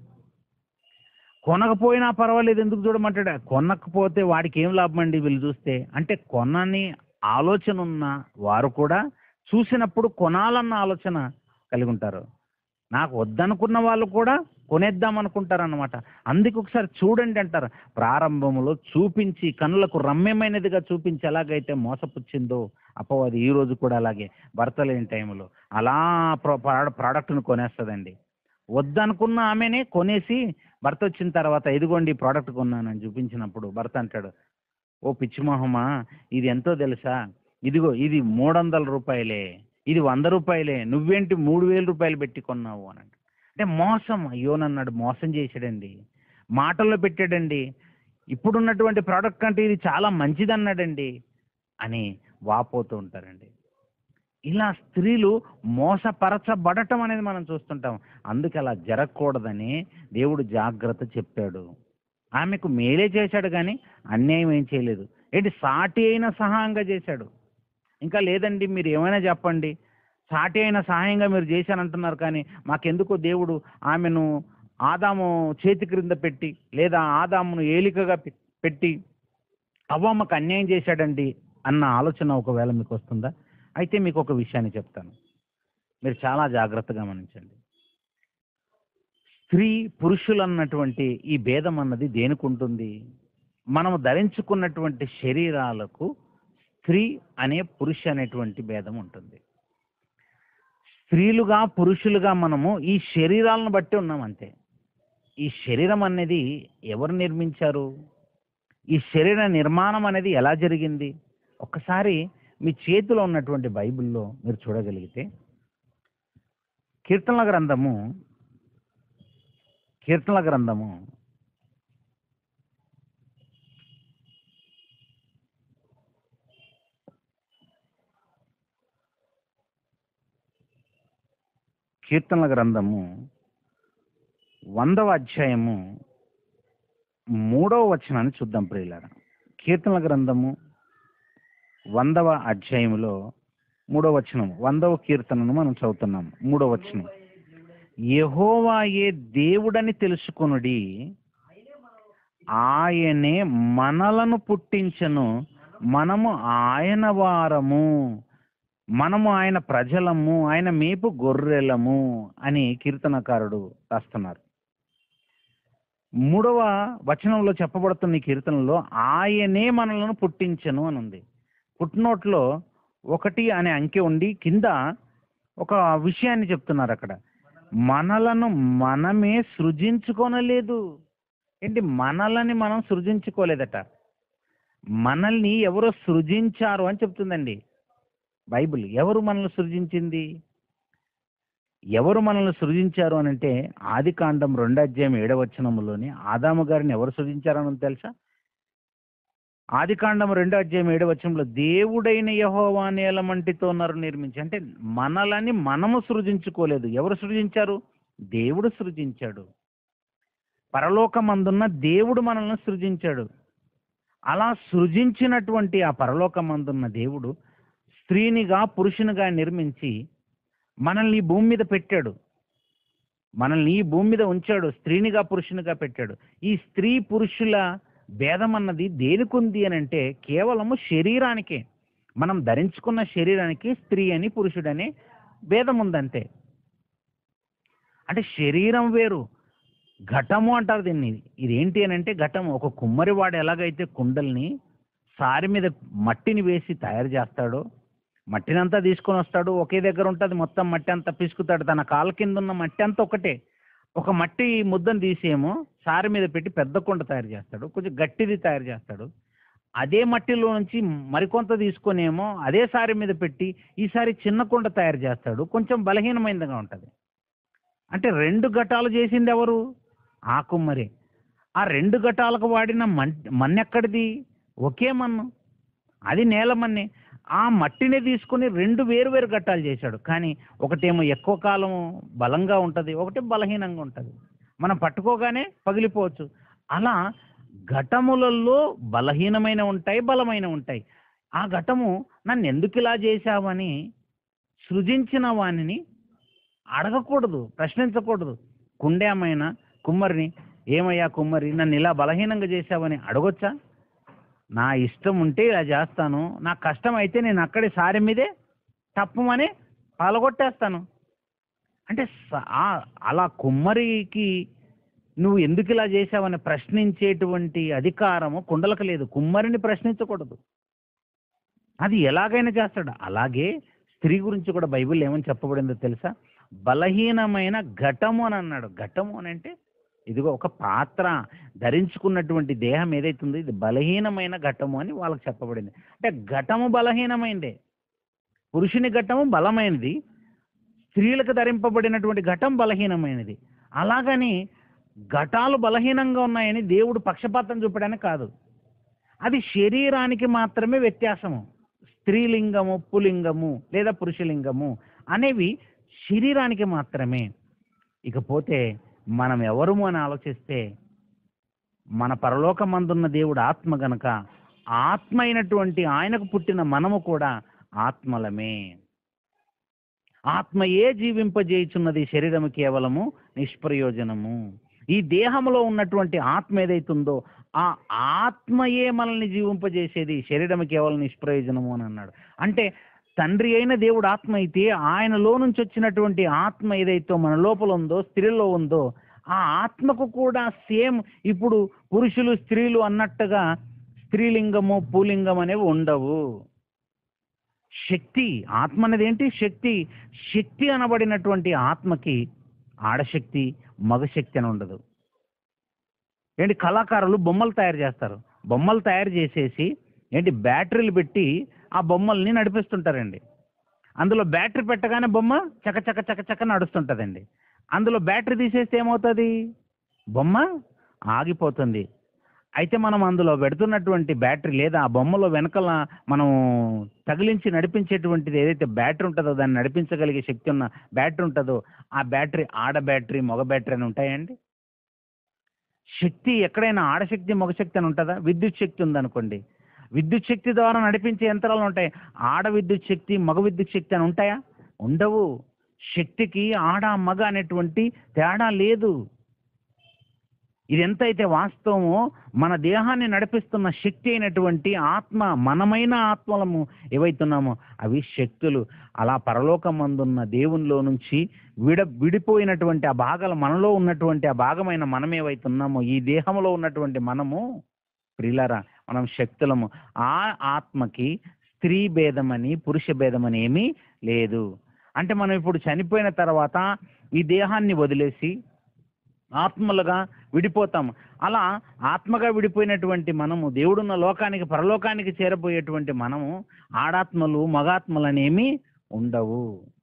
కొనకపోయినా పర్వాలేదు ఎందుకు చూడమంటాడు కొనకపోతే వాడికి ఏం లాభం అండి వీళ్ళు చూస్తే అంటే కొనని ఆలోచన ఉన్న వారు కూడా చూసినప్పుడు కొనాలన్న ఆలోచన కలిగి ఉంటారు నాకు వద్దనుకున్న వాళ్ళు కూడా కొనేద్దాం అనుకుంటారు అనమాట అందుకు ఒకసారి చూడండి అంటారు ప్రారంభంలో చూపించి కనులకు రమ్యమైనదిగా చూపించి ఎలాగైతే మోసపుచ్చిందో అపవాది ఈ రోజు కూడా అలాగే భర్త లేని టైంలో అలా ప్రో- ప్రోడ- ప్రోడక్ట్ను కొనేస్తుందండి వద్దనుకున్న ఆమెనే కొనేసి భర్త వచ్చిన తర్వాత ఇదిగోండి ఈ ప్రోడక్ట్ కొన్నానని చూపించినప్పుడు భర్త అంటాడు ఓ పిచ్చిమోహమా ఇది ఎంతో తెలుసా ఇదిగో ఇది మూడు వందల రూపాయలే ఇది వంద రూపాయలే నువ్వేంటి మూడు వేల రూపాయలు పెట్టి కొన్నావు అని అంటాడు. అంటే మోసం అయ్యో నన్నాడు మోసం చేశాడండి మాటల్లో పెట్టాడండి ఇప్పుడున్నటువంటి ప్రోడక్ట్ కంటే ఇది చాలా మంచిది అన్నాడండి అని వాపోతూ ఉంటారండి ఇలా స్త్రీలు మోసపరచబడటం అనేది మనం చూస్తుంటాం అందుకే అలా జరగకూడదని దేవుడు జాగ్రత్త చెప్పాడు ఆమెకు మేలే చేశాడు కానీ అన్యాయం ఏం చేయలేదు ఏంటి సాటి అయిన సహాయంగా చేశాడు ఇంకా లేదండి మీరు ఏమైనా చెప్పండి సాటి అయిన సహాయంగా మీరు చేశానంటున్నారు కానీ మాకెందుకో దేవుడు ఆమెను ఆదాము చేతి క్రింద పెట్టి లేదా ఆదామును ఏలికగా పె- పెట్టి అవ్వమ్మకు అన్యాయం చేశాడండి అన్న ఆలోచన ఒకవేళ మీకు వస్తుందా అయితే మీకు ఒక విషయాన్ని చెప్తాను మీరు చాలా జాగ్రత్తగా గమనించండి స్త్రీ పురుషులు అన్నటువంటి ఈ భేదం అన్నది దేనికి ఉంటుంది మనము ధరించుకున్నటువంటి శరీరాలకు స్త్రీ అనే పురుష అనేటువంటి భేదం ఉంటుంది స్త్రీలుగా పురుషులుగా మనము ఈ శరీరాలను బట్టి ఉన్నాం అంతే ఈ శరీరం అనేది ఎవరు నిర్మించారు ఈ శరీర నిర్మాణం అనేది ఎలా జరిగింది ఒక్కసారి మీ చేతిలో ఉన్నటువంటి బైబిల్లో మీరు చూడగలిగితే కీర్తనల గ్రంథము కీర్తనల గ్రంథము కీర్తనల గ్రంథము వందవ అధ్యాయము మూడవ వచనాన్ని చూద్దాం ప్రియులారా కీర్తనల గ్రంథము వందవ అధ్యాయములో మూడవ వచనం వందవ కీర్తనను మనం చదువుతున్నాం మూడవ వచనం యెహోవాయే దేవుడని తెలుసుకొనుడి ఆయనే మనలను పుట్టించను మనము ఆయన వారము మనము ఆయన ప్రజలము ఆయన మేపు గొర్రెలము అని కీర్తనకారుడు రాస్తున్నారు మూడవ వచనంలో చెప్పబడుతున్న ఈ కీర్తనలో ఆయనే మనలను పుట్టించను అని ఉంది పుట్టినోట్లో ఒకటి అనే అంకె ఉండి కింద ఒక విషయాన్ని చెప్తున్నారు అక్కడ మనలను మనమే సృజించుకోనలేదు ఏంటి మనలని మనం సృజించుకోలేదట మనల్ని ఎవరో సృజించారు అని చెప్తుందండి బైబిల్ ఎవరు మనల్ని సృజించింది ఎవరు మనల్ని సృజించారు అని అంటే ఆది కాండం రెండో అధ్యాయం ఏడవ వచనములోని ఆదాము గారిని ఎవరు సృజించారని తెలుసా ఆది కాండం రెండో అధ్యాయం ఏడవ వచనంలో దేవుడైన యహోవా నేలమంటితో నరు నిర్మించి అంటే మనలని మనము సృజించుకోలేదు ఎవరు సృజించారు దేవుడు సృజించాడు పరలోకమందున్న దేవుడు మనల్ని సృజించాడు అలా సృజించినటువంటి ఆ పరలోకమందున్న దేవుడు స్త్రీనిగా పురుషునిగా నిర్మించి మనల్ని ఈ భూమి మీద పెట్టాడు మనల్ని ఈ భూమి మీద ఉంచాడు స్త్రీనిగా పురుషునిగా పెట్టాడు ఈ స్త్రీ పురుషుల భేదం అన్నది దేనికుంది అని అంటే కేవలము శరీరానికే మనం ధరించుకున్న శరీరానికి స్త్రీ అని పురుషుడని భేదం ఉందంతే అంటే శరీరం వేరు ఘటము అంటారు దీన్ని ఇదేంటి అని అంటే ఘటము ఒక కుమ్మరివాడు ఎలాగైతే కుండల్ని సారి మీద మట్టిని వేసి తయారు చేస్తాడో మట్టినంతా తీసుకొని వస్తాడు ఒకే దగ్గర ఉంటుంది మొత్తం మట్టి అంతా పిసుకుతాడు తన కాళ్ళ కింద ఉన్న మట్టి అంతా ఒకటే ఒక మట్టి ముద్దను తీసేమో సారి మీద పెట్టి పెద్ద కుండ తయారు చేస్తాడు కొంచెం గట్టిది తయారు చేస్తాడు అదే మట్టిలో నుంచి మరికొంత తీసుకొనేమో అదే సారి మీద పెట్టి ఈసారి చిన్న కుండ తయారు చేస్తాడు కొంచెం బలహీనమైనదిగా ఉంటుంది అంటే రెండు ఘటాలు చేసింది ఎవరు ఆ కుమ్మరి ఆ రెండు ఘటాలకు వాడిన మన్ మన్నెక్కడిది ఒకే మన్ను అది నేల మన్నే ఆ మట్టిని తీసుకుని రెండు వేరు వేరు ఘట్టాలు చేశాడు కానీ ఒకటేమో ఎక్కువ కాలం బలంగా ఉంటుంది ఒకటి బలహీనంగా ఉంటుంది మనం పట్టుకోగానే పగిలిపోవచ్చు అలా ఘటములలో బలహీనమైన ఉంటాయి బలమైన ఉంటాయి ఆ ఘటము నన్ను ఎందుకు ఇలా చేశావని సృజించిన వానిని అడగకూడదు ప్రశ్నించకూడదు కుండేమైన కుమ్మరిని ఏమయ్యా కుమ్మరి నన్ను ఇలా బలహీనంగా చేశావని అడగొచ్చా నా ఇష్టం ఉంటే ఇలా చేస్తాను నా కష్టం అయితే నేను అక్కడి సారి మీదే తప్పమని పాల్గొట్టేస్తాను అంటే స- ఆ- అలా కుమ్మరికి నువ్వు ఎందుకు ఇలా చేశావని ప్రశ్నించేటువంటి అధికారము కుండలకు లేదు కుమ్మరిని ప్రశ్నించకూడదు అది ఎలాగైనా చేస్తాడు అలాగే స్త్రీ గురించి కూడా బైబిల్ ఏమని చెప్పబడిందో తెలుసా బలహీనమైన ఘటము అని అన్నాడు ఘటము అని అంటే ఇదిగో ఒక పాత్ర ధరించుకున్నటువంటి దేహం ఏదైతుందో ఇది బలహీనమైన ఘటము అని వాళ్ళకి చెప్పబడింది అంటే ఘటము బలహీనమైందే పురుషుని ఘటము బలమైనది స్త్రీలకు ధరింపబడినటువంటి ఘటం బలహీనమైనది అలాగని ఘటాలు బలహీనంగా ఉన్నాయని దేవుడు పక్షపాతం చూపడానికి కాదు అది శరీరానికి మాత్రమే వ్యత్యాసము స్త్రీలింగము పులింగము లేదా పురుషలింగము అనేవి శరీరానికి మాత్రమే ఇకపోతే మనం ఎవరము అని ఆలోచిస్తే మన పరలోకమందున్న దేవుడు ఆత్మ గనక ఆత్మ అయినటువంటి ఆయనకు పుట్టిన మనము కూడా ఆత్మలమే ఆత్మయే జీవింపజేయుచున్నది శరీరము కేవలము నిష్ప్రయోజనము ఈ దేహంలో ఉన్నటువంటి ఆత్మ ఏదైతుందో ఆ ఆత్మయే మనల్ని జీవింపజేసేది శరీరం కేవలం నిష్ప్రయోజనము అని అన్నాడు అంటే తండ్రి అయిన దేవుడు ఆత్మ అయితే ఆయనలో నుంచి వచ్చినటువంటి ఆత్మ ఏదైతే మన లోపల ఉందో స్త్రీలో ఉందో ఆ ఆత్మకు కూడా సేమ్ ఇప్పుడు పురుషులు స్త్రీలు అన్నట్టుగా స్త్రీలింగము పూలింగం అనేవి ఉండవు శక్తి ఆత్మ అనేది ఏంటి శక్తి శక్తి అనబడినటువంటి ఆత్మకి ఆడశక్తి మగశక్తి అని ఉండదు ఏంటి కళాకారులు బొమ్మలు తయారు చేస్తారు బొమ్మలు తయారు చేసేసి ఏంటి బ్యాటరీలు పెట్టి ఆ బొమ్మల్ని నడిపిస్తుంటారండి అందులో బ్యాటరీ పెట్టగానే బొమ్మ చక చక చక చక నడుస్తుంటుందండి అందులో బ్యాటరీ తీసేస్తే ఏమవుతుంది బొమ్మ ఆగిపోతుంది అయితే మనం అందులో పెడుతున్నటువంటి బ్యాటరీ లేదా ఆ బొమ్మలో వెనకాల మనం తగిలించి నడిపించేటువంటిది ఏదైతే బ్యాటరీ ఉంటుందో దాన్ని నడిపించగలిగే శక్తి ఉన్న బ్యాటరీ ఉంటుందో ఆ బ్యాటరీ ఆడ బ్యాటరీ మగ బ్యాటరీ అని ఉంటాయండి శక్తి ఎక్కడైనా ఆడశక్తి మగశక్తి అని ఉంటుందా విద్యుత్ శక్తి ఉందనుకోండి విద్యుత్ శక్తి ద్వారా నడిపించే యంత్రాలు ఉంటాయి ఆడ విద్యుత్ శక్తి మగ విద్యుత్ శక్తి అని ఉంటాయా ఉండవు శక్తికి ఆడ మగ అనేటువంటి తేడా లేదు ఇది ఎంతైతే వాస్తవమో మన దేహాన్ని నడిపిస్తున్న శక్తి అయినటువంటి ఆత్మ మనమైన ఆత్మలము ఏవైతున్నామో అవి శక్తులు అలా పరలోకమందున్న దేవునిలో నుంచి విడ విడిపోయినటువంటి ఆ భాగాలు మనలో ఉన్నటువంటి ఆ భాగమైన మనం ఏవైతున్నామో ఈ దేహంలో ఉన్నటువంటి మనము ప్రియులారా మనం శక్తులము ఆ ఆత్మకి స్త్రీ భేదమని పురుష భేదమని ఏమీ లేదు అంటే మనం ఇప్పుడు చనిపోయిన తర్వాత ఈ దేహాన్ని వదిలేసి ఆత్మలుగా విడిపోతాం అలా ఆత్మగా విడిపోయినటువంటి మనము దేవుడున్న లోకానికి పరలోకానికి చేరబోయేటువంటి మనము ఆడాత్మలు మగాత్మలు అనేమి ఉండవు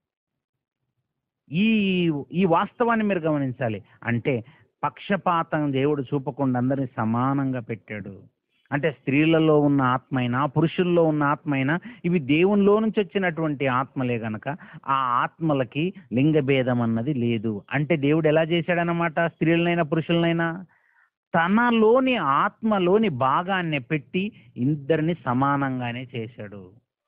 ఈ ఈ వాస్తవాన్ని మీరు గమనించాలి అంటే పక్షపాతం దేవుడు చూపకుండా అందరినీ సమానంగా పెట్టాడు అంటే స్త్రీలలో ఉన్న ఆత్మ అయినా పురుషుల్లో ఉన్న ఆత్మ అయినా ఇవి దేవునిలో నుంచి వచ్చినటువంటి ఆత్మలే గనక ఆ ఆత్మలకి లింగ భేదం అన్నది లేదు అంటే దేవుడు ఎలా చేశాడనమాట స్త్రీలనైనా పురుషులనైనా తనలోని ఆత్మలోని భాగాన్ని పెట్టి ఇద్దరిని సమానంగానే చేశాడు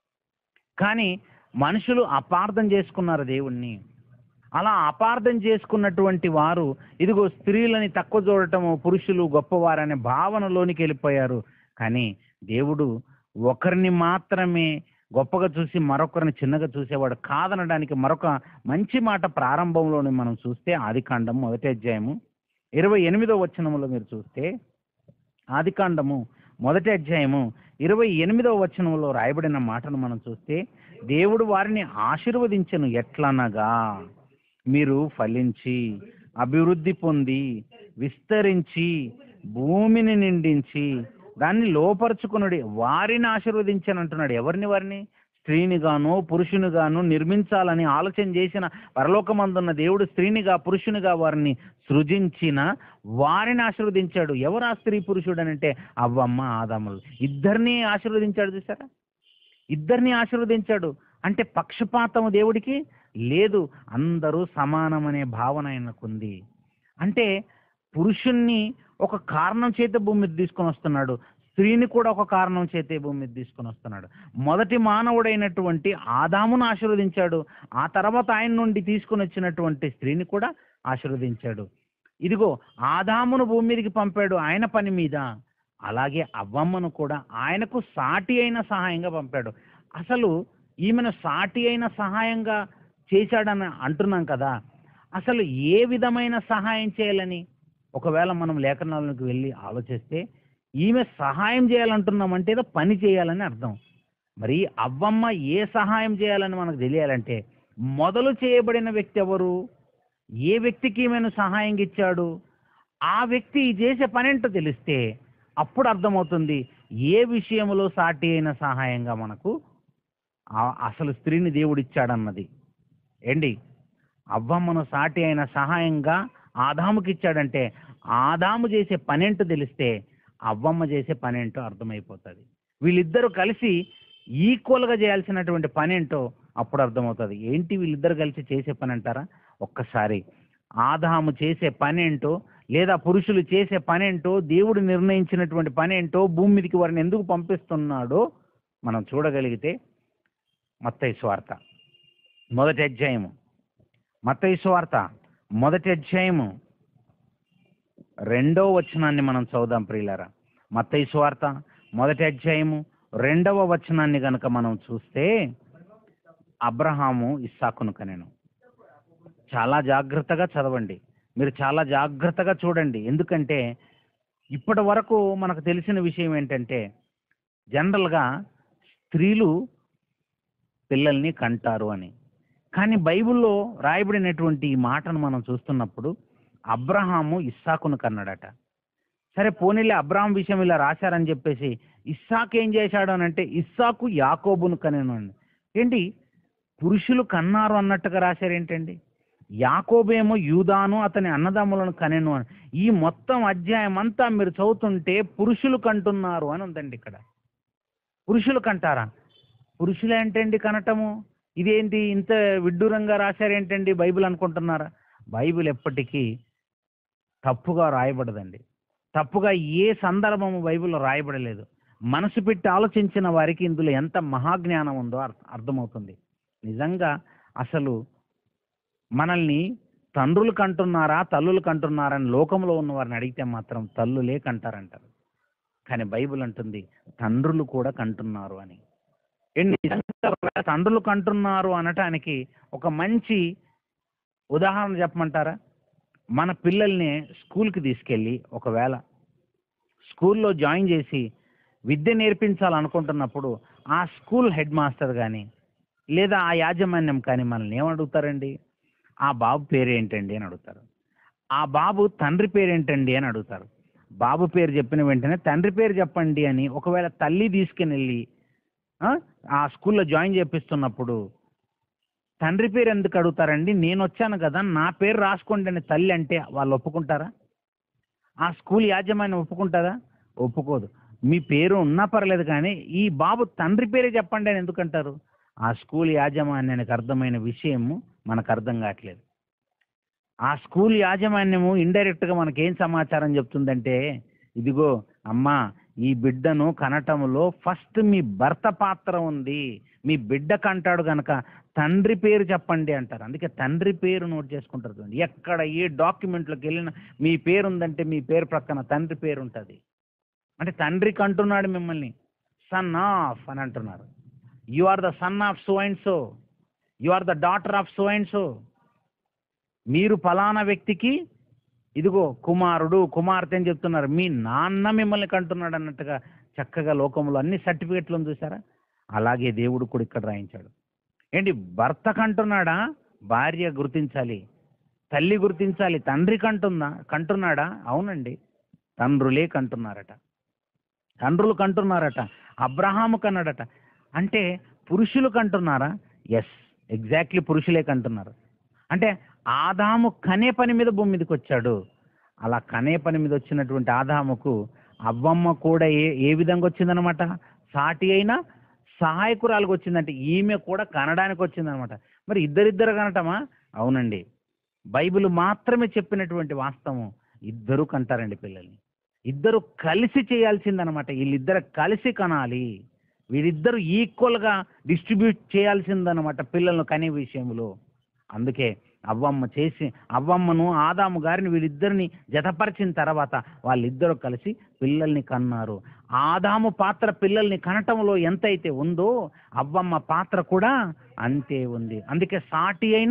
కానీ మనుషులు అపార్థం చేసుకున్నారు దేవుణ్ణి అలా అపార్థం చేసుకున్నటువంటి వారు ఇదిగో స్త్రీలని తక్కువ చూడటము పురుషులు గొప్పవారనే భావనలోనికి వెళ్ళిపోయారు కానీ దేవుడు ఒకరిని మాత్రమే గొప్పగా చూసి మరొకరిని చిన్నగా చూసేవాడు కాదనడానికి మరొక మంచి మాట ప్రారంభంలోనే మనం చూస్తే ఆదికాండం మొదటి అధ్యాయము ఇరవై ఎనిమిదో వచనములో మీరు చూస్తే ఆదికాండము మొదటి అధ్యాయము ఇరవై ఎనిమిదవ వచనంలో రాయబడిన మాటను మనం చూస్తే దేవుడు వారిని ఆశీర్వదించను ఎట్లనగా మీరు ఫలించి అభివృద్ధి పొంది విస్తరించి భూమిని నిండించి దాన్ని లోపరుచుకునుడి వారిని ఆశీర్వదించని అంటున్నాడు ఎవరిని వారిని స్త్రీని గాను పురుషుని గాను నిర్మించాలని ఆలోచన చేసిన పరలోకమందున్న దేవుడు స్త్రీనిగా పురుషునిగా వారిని సృజించిన వారిని ఆశీర్వదించాడు ఎవరు ఆ స్త్రీ పురుషుడు అని అంటే అవ్వమ్మ ఆదములు ఇద్దరిని ఆశీర్వదించాడు చూసారా ఇద్దరిని ఆశీర్వదించాడు అంటే పక్షపాతం దేవుడికి లేదు అందరూ సమానమనే భావన ఆయనకుంది అంటే పురుషుణ్ణి ఒక కారణం చేత భూమి మీద తీసుకొని వస్తున్నాడు స్త్రీని కూడా ఒక కారణం చేతే భూమి మీద తీసుకొని వస్తున్నాడు మొదటి మానవుడైనటువంటి ఆదామును ఆశీర్వదించాడు ఆ తర్వాత ఆయన నుండి తీసుకొని వచ్చినటువంటి స్త్రీని కూడా ఆశీర్వదించాడు ఇదిగో ఆదామును భూమి మీదకి పంపాడు ఆయన పని మీద అలాగే అవ్వమ్మను కూడా ఆయనకు సాటి అయిన సహాయంగా పంపాడు అసలు ఈమెను సాటి అయిన సహాయంగా చేశాడని అంటున్నాం కదా అసలు ఏ విధమైన సహాయం చేయాలని ఒకవేళ మనం లేఖనాలకు వెళ్ళి ఆలోచిస్తే ఈమె సహాయం చేయాలంటున్నామంటే ఏదో పని చేయాలని అర్థం మరి అవ్వమ్మ ఏ సహాయం చేయాలని మనకు తెలియాలంటే మొదలు చేయబడిన వ్యక్తి ఎవరు ఏ వ్యక్తికి ఈమెను సహాయం ఇచ్చాడు ఆ వ్యక్తి చేసే పనేంటో తెలిస్తే అప్పుడు అర్థమవుతుంది ఏ విషయంలో సాటి అయిన సహాయంగా మనకు ఆ- అసలు స్త్రీని దేవుడు ఇచ్చాడన్నది ఏండి అవ్వమ్మను సాటి అయిన సహాయంగా ఆదాముకి ఇచ్చాడంటే ఆదాము చేసే పనేంటో తెలిస్తే అవ్వమ్మ చేసే పనేంటో అర్థమైపోతుంది వీళ్ళిద్దరూ కలిసి ఈక్వల్గా చేయాల్సినటువంటి పనేంటో అప్పుడు అర్థమవుతుంది ఏంటి వీళ్ళిద్దరు కలిసి చేసే పని అంటారా ఒక్కసారి ఆదాము చేసే పనేంటో లేదా పురుషులు చేసే పనేంటో దేవుడు నిర్ణయించినటువంటి పనేంటో భూమి మీదకి వారిని ఎందుకు పంపిస్తున్నాడో మనం చూడగలిగితే మత్తయి స్వార్త మొదటి అధ్యాయము మత్తయి స్వార్త మొదటి అధ్యాయము రెండవ వచనాన్ని మనం చదువుదాం ప్రియులారా మత్తయి స్వార్త మొదటి అధ్యాయము రెండవ వచనాన్ని గనుక మనం చూస్తే అబ్రహాము ఇస్సాకును కనెను చాలా జాగ్రత్తగా చదవండి మీరు చాలా జాగ్రత్తగా చూడండి ఎందుకంటే ఇప్పటి వరకు మనకు తెలిసిన విషయం ఏంటంటే జనరల్గా స్త్రీలు పిల్లల్ని కంటారు అని కానీ బైబిల్లో రాయబడినటువంటి ఈ మాటను మనం చూస్తున్నప్పుడు అబ్రహాము ఇస్సాకును కన్నాడట సరే పోనీలే అబ్రహాం విషయం ఇలా రాశారని చెప్పేసి ఇస్సాకు ఏం చేశాడు అని అంటే ఇస్సాకు యాకోబును కనేను అండి ఏంటి పురుషులు కన్నారు అన్నట్టుగా రాశారు ఏంటండి యాకోబేమో యూదాను అతని అన్నదమ్ములను కనెను అని ఈ మొత్తం అధ్యాయం అంతా మీరు చదువుతుంటే పురుషులు కంటున్నారు అని ఉందండి ఇక్కడ పురుషులు కంటారా పురుషులు ఏంటండి కనటము ఇదేంటి ఇంత విడ్డూరంగా రాశారేంటండి బైబిల్ అనుకుంటున్నారా బైబిల్ ఎప్పటికీ తప్పుగా రాయబడదండి తప్పుగా ఏ సందర్భము బైబిల్లో రాయబడలేదు మనసు పెట్టి ఆలోచించిన వారికి ఇందులో ఎంత మహాజ్ఞానం ఉందో అర్థ- అర్థమవుతుంది నిజంగా అసలు మనల్ని తండ్రులు కంటున్నారా తల్లులు కంటున్నారా అని లోకంలో ఉన్న వారిని అడిగితే మాత్రం తల్లులే కంటారంటారు కానీ బైబిల్ అంటుంది తండ్రులు కూడా కంటున్నారు అని ఏంటి నిజంగా ఒకవేళ తండ్రులు కంటున్నారు అనటానికి ఒక మంచి ఉదాహరణ చెప్పమంటారా మన పిల్లల్ని స్కూల్కి తీసుకెళ్ళి ఒకవేళ స్కూల్లో జాయిన్ చేసి విద్య నేర్పించాలనుకుంటున్నప్పుడు ఆ స్కూల్ హెడ్ మాస్టర్ కానీ లేదా ఆ యాజమాన్యం కానీ మనల్ని ఏమడుగుతారండి ఆ బాబు పేరేంటండి అని అడుగుతారు ఆ బాబు తండ్రి పేరేంటండి అని అడుగుతారు బాబు పేరు చెప్పిన వెంటనే తండ్రి పేరు చెప్పండి అని ఒకవేళ తల్లి తీసుకుని వెళ్ళి ఆ, ఆ స్కూల్లో జాయిన్ చేపిస్తున్నప్పుడు తండ్రి పేరు ఎందుకు అడుగుతారండి నేను వచ్చాను కదా నా పేరు రాసుకోండి అని తల్లి అంటే వాళ్ళు ఒప్పుకుంటారా ఆ స్కూల్ యాజమాన్యం ఒప్పుకుంటుందా ఒప్పుకోదు మీ పేరు ఉన్నా పర్లేదు కానీ ఈ బాబు తండ్రి పేరే చెప్పండి అని ఎందుకంటారు ఆ స్కూల్ యాజమాన్యానికి అర్థమైన విషయము మనకు అర్థం కావట్లేదు ఆ స్కూల్ యాజమాన్యము ఇండైరెక్ట్గా మనకేం సమాచారం చెప్తుందంటే ఇదిగో అమ్మా ఈ బిడ్డను కనటంలో ఫస్ట్ మీ భర్త పాత్ర ఉంది మీ బిడ్డ కంటాడు గనక తండ్రి పేరు చెప్పండి అంటారు అందుకే తండ్రి పేరు నోట్ చేసుకుంటారు చూడండి. ఎక్కడ ఏ డాక్యుమెంట్లోకి వెళ్ళినా మీ పేరు ఉందంటే మీ పేరు ప్రక్కన తండ్రి పేరు ఉంటుంది అంటే తండ్రికి అంటున్నాడు మిమ్మల్ని సన్ ఆఫ్ అని అంటున్నారు you are the son of so and so you are the daughter of so and so మీరు ఫలానా వ్యక్తికి ఇదిగో కుమారుడు కుమార్తె అని చెప్తున్నారు మీ నాన్న మిమ్మల్ని కంటున్నాడు అన్నట్టుగా చక్కగా లోకంలో అన్ని సర్టిఫికెట్లను చూసారా అలాగే దేవుడు కూడా ఇక్కడ రాయించాడు ఏంటి భర్త కంటున్నాడా భార్య గుర్తించాలి తల్లి గుర్తించాలి తండ్రి కంటుందా కంటున్నాడా అవునండి తండ్రులే కంటున్నారట తండ్రులు కంటున్నారట అబ్రహాము కన్నాడట అంటే పురుషులు కంటున్నారా ఎస్ ఎగ్జాక్ట్లీ పురుషులే కంటున్నారు అంటే ఆదాము కనే పని మీద భూమి మీదకి వచ్చాడు అలా కనే పని మీద వచ్చినటువంటి ఆదాముకు అవ్వమ్మ కూడా ఏ ఏ విధంగా వచ్చిందనమాట సాటి అయినా సహాయకురాలకు వచ్చిందంటే ఈమె కూడా కనడానికి వచ్చిందనమాట మరి ఇద్దరిద్దరు కనటమా అవునండి బైబిల్ మాత్రమే చెప్పినటువంటి వాస్తవం ఇద్దరు కంటారండి పిల్లల్ని ఇద్దరు కలిసి చేయాల్సిందనమాట వీళ్ళిద్దరు కలిసి కనాలి వీరిద్దరు ఈక్వల్గా డిస్ట్రిబ్యూట్ చేయాల్సిందనమాట పిల్లలను కనే విషయంలో అందుకే అవ్వమ్మ చేసి అవ్వమ్మను ఆదాము గారిని వీళ్ళిద్దరిని జతపరిచిన తర్వాత వాళ్ళిద్దరూ కలిసి పిల్లల్ని కన్నారు ఆదాము పాత్ర పిల్లల్ని కనటంలో ఎంతైతే ఉందో అవ్వమ్మ పాత్ర కూడా అంతే ఉంది అందుకే సాటి అయిన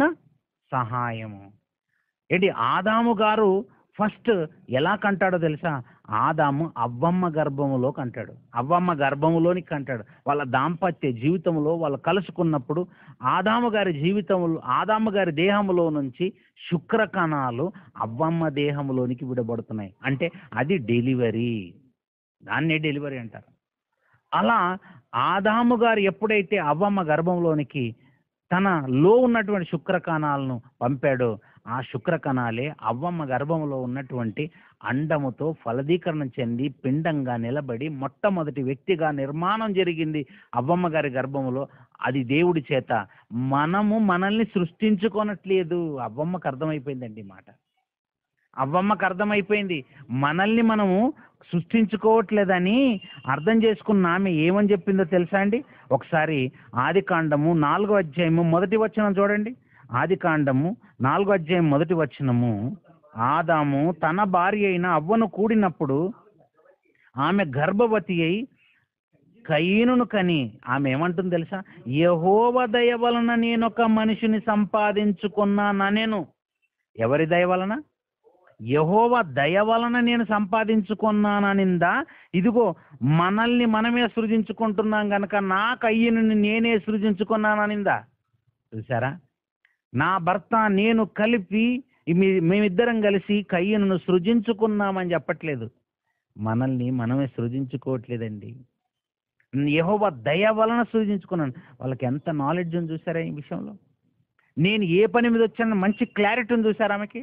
సహాయము ఏంటి ఆదాము గారు ఫస్ట్ ఎలా కంటాడో తెలుసా ఆదాము అవ్వమ్మ గర్భములో కంటాడు అవ్వమ్మ గర్భములోని కంటాడు వాళ్ళ దాంపత్య జీవితంలో వాళ్ళు కలుసుకున్నప్పుడు ఆదాము గారి జీవితంలో ఆదాము గారి దేహములో నుంచి శుక్రకణాలు అవ్వమ్మ దేహంలోనికి విడబడుతున్నాయి అంటే అది డెలివరీ దాన్నే డెలివరీ అంటారు అలా ఆదాము గారు ఎప్పుడైతే అవ్వమ్మ గర్భంలోనికి తనలో ఉన్నటువంటి శుక్రకణాలను పంపాడో ఆ శుక్రకణాలే అవ్వమ్మ గర్భంలో ఉన్నటువంటి అండముతో ఫలదీకరణ చెంది పిండంగా నిలబడి మొట్టమొదటి వ్యక్తిగా నిర్మాణం జరిగింది అవ్వమ్మ గారి గర్భంలో అది దేవుడి చేత మనము మనల్ని సృష్టించుకోనట్లేదు అవ్వమ్మకు అర్థమైపోయిందండి ఈ మాట అవ్వమ్మకు అర్థమైపోయింది మనల్ని మనము సృష్టించుకోవట్లేదని అర్థం చేసుకున్న ఆమె ఏమని చెప్పిందో తెలుసా అండి ఒకసారి ఆది కాండము నాలుగో అధ్యాయము మొదటి వచనం చూడండి ఆది కాండము నాలుగో అధ్యాయం మొదటి వచనము ఆదాము తన భార్య అయిన అవ్వను కూడినప్పుడు ఆమె గర్భవతి అయి కయ్యనును కని ఆమె ఏమంటుంది తెలుసా యహోవ దయ వలన నేనొక మనిషిని సంపాదించుకున్నానా నేను ఎవరి దయ వలన యహోవ దయ వలన నేను సంపాదించుకున్నాననిందా ఇదిగో మనల్ని మనమే సృజించుకుంటున్నాం గనక నా కయ్యను నేనే సృజించుకున్నాననిందా చూసారా నా భర్త నేను కలిపి మీ- మేమిద్దరం కలిసి కయ్యను సృజించుకున్నామని చెప్పట్లేదు మనల్ని మనమే సృజించుకోవట్లేదండి యహోవ దయ వలన సృజించుకున్నాను వాళ్ళకి ఎంత నాలెడ్జ్ ఉంది చూసారా ఈ విషయంలో నేను ఏ పని మీద వచ్చాను మంచి క్లారిటీని చూసారా ఆమెకి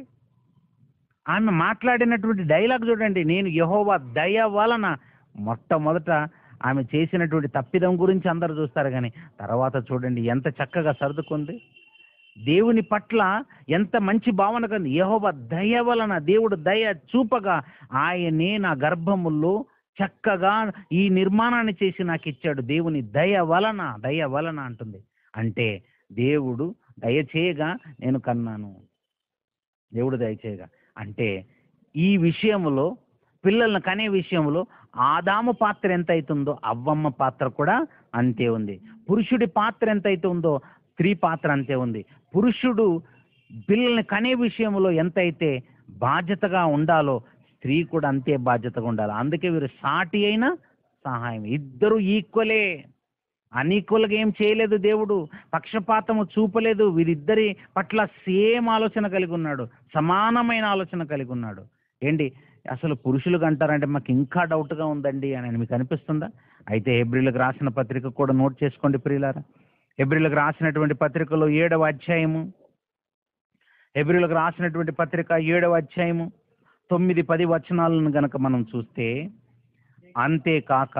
ఆమె మాట్లాడినటువంటి డైలాగ్ చూడండి నేను యహోవా దయ వలన మొట్టమొదట ఆమె చేసినటువంటి తప్పిదం గురించి అందరూ చూస్తారు కానీ తర్వాత చూడండి ఎంత చక్కగా సర్దుకుంది దేవుని పట్ల ఎంత మంచి భావన కలిగి యెహోవా దయ వలన దేవుడు దయ చూపగా ఆయనే నా గర్భములో చక్కగా ఈ నిర్మాణాన్ని చేసి నాకు ఇచ్చాడు దేవుని దయ వలన దయ వలన అంటుంది అంటే దేవుడు దయచేయగా నేను కన్నాను దేవుడు దయచేయగా అంటే ఈ విషయంలో పిల్లల్ని కనే విషయంలో ఆదాము పాత్ర ఎంత అవుతుందో అవ్వమ్మ పాత్ర కూడా అంతే ఉంది పురుషుడి పాత్ర ఎంత అయితే ఉందో స్త్రీ పాత్ర అంతే ఉంది పురుషుడు పిల్లల్ని కనే విషయంలో ఎంత అయితే బాధ్యతగా ఉండాలో స్త్రీ కూడా అంతే బాధ్యతగా ఉండాలి అందుకే వీరు సాటి అయిన సహాయం ఇద్దరు ఈక్వలే అనీక్వల్గా ఏం చేయలేదు దేవుడు పక్షపాతము చూపలేదు వీరిద్దరి పట్ల సేమ్ ఆలోచన కలిగి ఉన్నాడు సమానమైన ఆలోచన కలిగి ఉన్నాడు ఏంటి అసలు పురుషులకు అంటారంటే మాకు ఇంకా డౌట్గా ఉందండి అని మీకు అనిపిస్తుందా అయితే ఎబ్రిలకు రాసిన పత్రిక కూడా నోట్ చేసుకోండి ప్రియులారా ఎబ్రిలకు రాసినటువంటి పత్రికలో ఏడవ అధ్యాయము ఎబ్రిలకు రాసినటువంటి పత్రిక ఏడవ అధ్యాయము తొమ్మిది పది వచనాలను గనక మనం చూస్తే అంతేకాక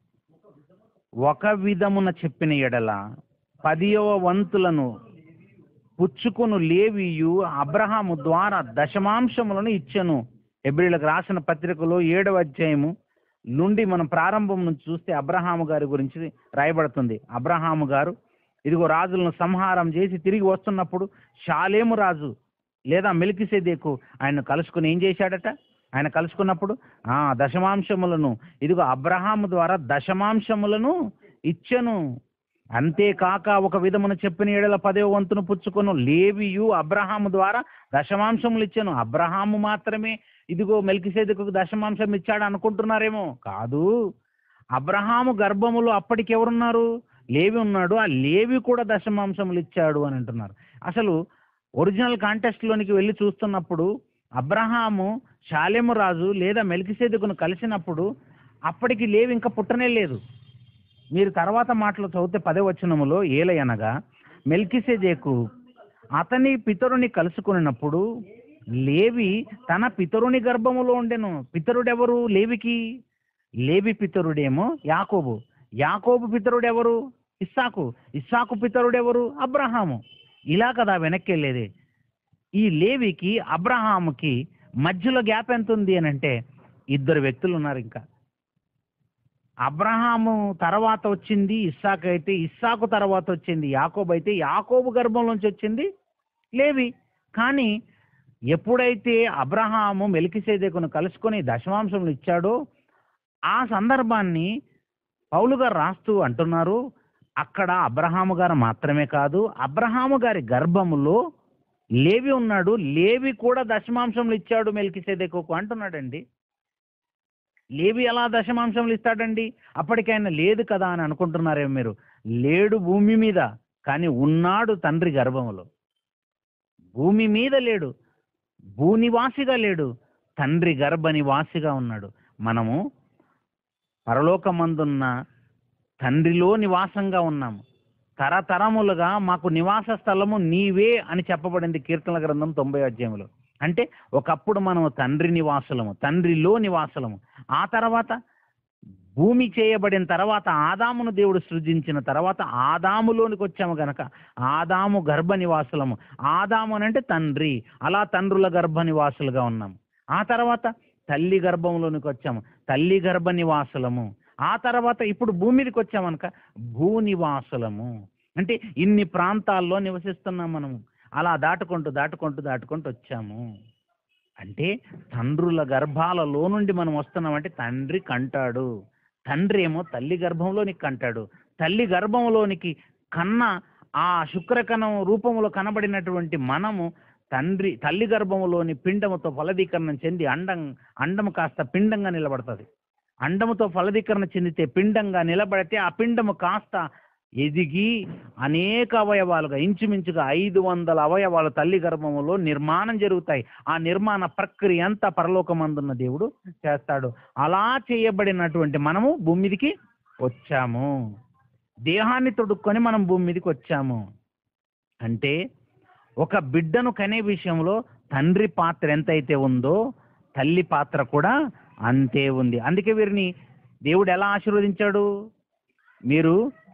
ఒక విధమున చెప్పిన ఎడల పదియవ వంతులను పుచ్చుకొను లేవియు అబ్రహాము ద్వారా దశమాంశములను ఇచ్చెను ఎబ్రిలకు రాసిన పత్రికలో ఏడవ అధ్యాయము నుండి మనం ప్రారంభం నుంచి చూస్తే అబ్రహాము గారి గురించి రాయబడుతుంది అబ్రహాము గారు ఇదిగో రాజులను సంహారం చేసి తిరిగి వస్తున్నప్పుడు షాలేము రాజు లేదా మెలికిసేదేకు ఆయన కలుసుకుని ఏం చేశాడట ఆయన కలుసుకున్నప్పుడు ఆ దశమాంశములను ఇదిగో అబ్రహాము ద్వారా దశమాంశములను ఇచ్చెను అంతేకాక ఒక విధమున చెప్పిన ఏడల పదవ వంతును పుచ్చుకొను లేవియు అబ్రహాము ద్వారా దశమాంశములు ఇచ్చాను అబ్రహాము మాత్రమే ఇదిగో మెల్కిసేదకు దశమాంశం ఇచ్చాడు అనుకుంటున్నారేమో కాదు అబ్రహాము గర్భములో అప్పటికి ఎవరున్నారు లేవి ఉన్నాడు ఆ లేవి కూడా దశమాంశములు ఇచ్చాడు అని అంటున్నారు అసలు ఒరిజినల్ కాంటెస్ట్లోనికి వెళ్ళి చూస్తున్నప్పుడు అబ్రహాము షాలెము రాజు లేదా మెల్కిసేదకును కలిసినప్పుడు అప్పటికి లేవి ఇంకా పుట్టనే లేదు మీరు తర్వాత మాటలు చదివితే పదే వచనములో ఏలయనగా మెల్కిసేదేకు అతని పితరుని కలుసుకున్నప్పుడు లేవి తన పితరుని గర్భములో ఉండెను పితరుడెవరు లేవికి లేవి పితరుడేమో యాకోబు యాకోబు పితరుడెవరు ఇస్సాకు ఇస్సాకు పితరుడెవరు అబ్రహాము ఇలా కదా వెనక్కి వెళ్ళేది ఈ లేవికి అబ్రహాముకి మధ్యలో గ్యాప్ ఎంత ఉంది అని అంటే ఇద్దరు వ్యక్తులు ఉన్నారు ఇంకా అబ్రహాము తర్వాత వచ్చింది ఇస్సాకు అయితే ఇస్సాకు తర్వాత వచ్చింది యాకోబు అయితే యాకోబు గర్భంలోంచి వచ్చింది లేవి కానీ ఎప్పుడైతే అబ్రహాము మెలికిసేదేకును కలుసుకొని దశమాంశములు ఇచ్చాడో ఆ సందర్భాన్ని పౌలు గారు రాస్తూ అంటున్నారు అక్కడ అబ్రహాము గారు మాత్రమే కాదు అబ్రహాము గారి గర్భములో లేవి ఉన్నాడు లేవి కూడా దశమాంశములు ఇచ్చాడు మెలికిసేదేకు అంటున్నాడండి లేవి ఎలా దశమాంశములు ఇస్తాడండి అప్పటికైనా లేదు కదా అని అనుకుంటున్నారేమో మీరు లేడు భూమి మీద కానీ ఉన్నాడు తండ్రి గర్భములో భూమి మీద లేడు భూనివాసిగా లేడు తండ్రి గర్భ నివాసిగా ఉన్నాడు మనము పరలోకమందున్న తండ్రిలో నివాసంగా ఉన్నాము తరతరములుగా మాకు నివాస స్థలము నీవే అని చెప్పబడింది కీర్తనల గ్రంథం తొంభై అధ్యాయంలో అంటే ఒకప్పుడు మనము తండ్రి నివాసులము తండ్రిలో నివాసులము ఆ తర్వాత భూమి చేయబడిన తర్వాత ఆదామును దేవుడు సృజించిన తర్వాత ఆదాములోనికి వచ్చాము గనక ఆదాము గర్భ నివాసులము ఆదాము అని అంటే తండ్రి అలా తండ్రుల గర్భ నివాసులుగా ఉన్నాము ఆ తర్వాత తల్లి గర్భంలోనికి వచ్చాము తల్లి గర్భ నివాసులము ఆ తర్వాత ఇప్పుడు భూమి మీదకి వచ్చామనక భూనివాసులము అంటే ఇన్ని ప్రాంతాల్లో నివసిస్తున్నాం మనము అలా దాటుకుంటూ దాటుకుంటూ దాటుకుంటూ వచ్చాము అంటే తండ్రుల గర్భాలలో నుండి మనం వస్తున్నామంటే తండ్రి కంటాడు తండ్రి ఏమో తల్లి గర్భంలోనికి కంటాడు తల్లి గర్భంలోనికి కన్న ఆ శుక్రకణం రూపంలో కనబడినటువంటి మనము తండ్రి తల్లి గర్భములోని పిండముతో ఫలదీకరణం చెంది అండం అండము కాస్త పిండంగా నిలబడుతుంది అండముతో ఫలదీకరణ చెందితే పిండంగా నిలబడితే ఆ పిండము కాస్త ఎదిగి అనేక అవయవాలుగా ఇంచుమించుగా ఐదు వందల అవయవాలు తల్లి గర్భములో నిర్మాణం జరుగుతాయి ఆ నిర్మాణ ప్రక్రియ అంతా పరలోకమందున్న దేవుడు చేస్తాడు అలా చేయబడినటువంటి మనము భూమి మీదకి వచ్చాము దేహాన్ని తొడుక్కొని మనం భూమి మీదకి వచ్చాము అంటే ఒక బిడ్డను కనే విషయంలో తండ్రి పాత్ర ఎంతైతే ఉందో తల్లి పాత్ర కూడా అంతే ఉంది అందుకే వీరిని దేవుడు ఎలా ఆశీర్వదించాడు మీరు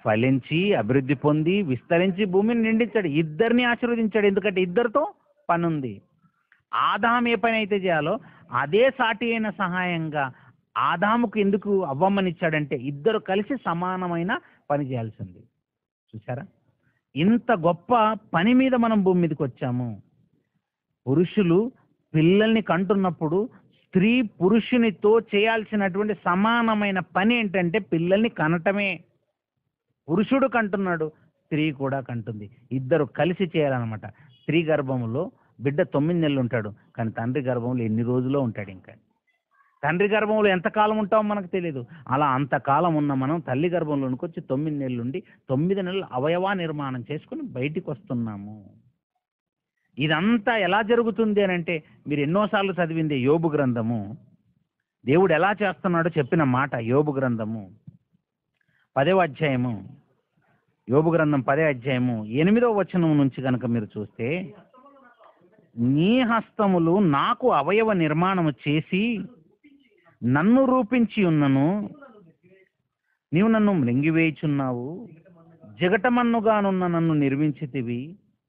ఫలించి అభివృద్ధి పొంది విస్తరించి భూమిని నిండించాడు ఇద్దరిని ఆశీర్వదించాడు ఎందుకంటే ఇద్దరితో పని ఉంది ఆదాం ఏ పని అయితే చేయాలో అదే సాటి అయిన సహాయంగా ఆదాముకు ఎందుకు అవ్వమ్మనిచ్చాడంటే ఇద్దరు కలిసి సమానమైన పని చేయాల్సింది చూసారా ఇంత గొప్ప పని మీద మనం భూమి మీదకి వచ్చాము పురుషులు పిల్లల్ని కంటున్నప్పుడు స్త్రీ పురుషునితో చేయాల్సినటువంటి సమానమైన పని ఏంటంటే పిల్లల్ని కనటమే పురుషుడు కంటున్నాడు స్త్రీ కూడా కంటుంది ఇద్దరు కలిసి చేయాలన్నమాట స్త్రీ గర్భంలో బిడ్డ తొమ్మిది నెలలు ఉంటాడు కానీ తండ్రి గర్భంలో ఎన్ని రోజుల్లో ఉంటాడు ఇంకా తండ్రి గర్భంలో ఎంతకాలం ఉంటామో మనకు తెలియదు అలా అంతకాలం ఉన్న మనం తల్లి గర్భంలోనికి వచ్చి తొమ్మిది నెలలు ఉండి తొమ్మిది నెలలు అవయవా నిర్మాణం చేసుకుని బయటికి వస్తున్నాము ఇదంతా ఎలా జరుగుతుంది అని అంటే మీరు ఎన్నోసార్లు చదివింది యోబు గ్రంథము దేవుడు ఎలా చేస్తున్నాడో చెప్పిన మాట యోబు గ్రంథము పదవ అధ్యాయము యోబు గ్రంథం పదే అధ్యాయము ఎనిమిదవ వచనం నుంచి కనుక మీరు చూస్తే నీ హస్తములు నాకు అవయవ నిర్మాణము చేసి నన్ను రూపించి ఉన్నను నీవు నన్ను మృంగివేయుచున్నావు జగటమన్నుగానున్న నన్ను నిర్మించితివి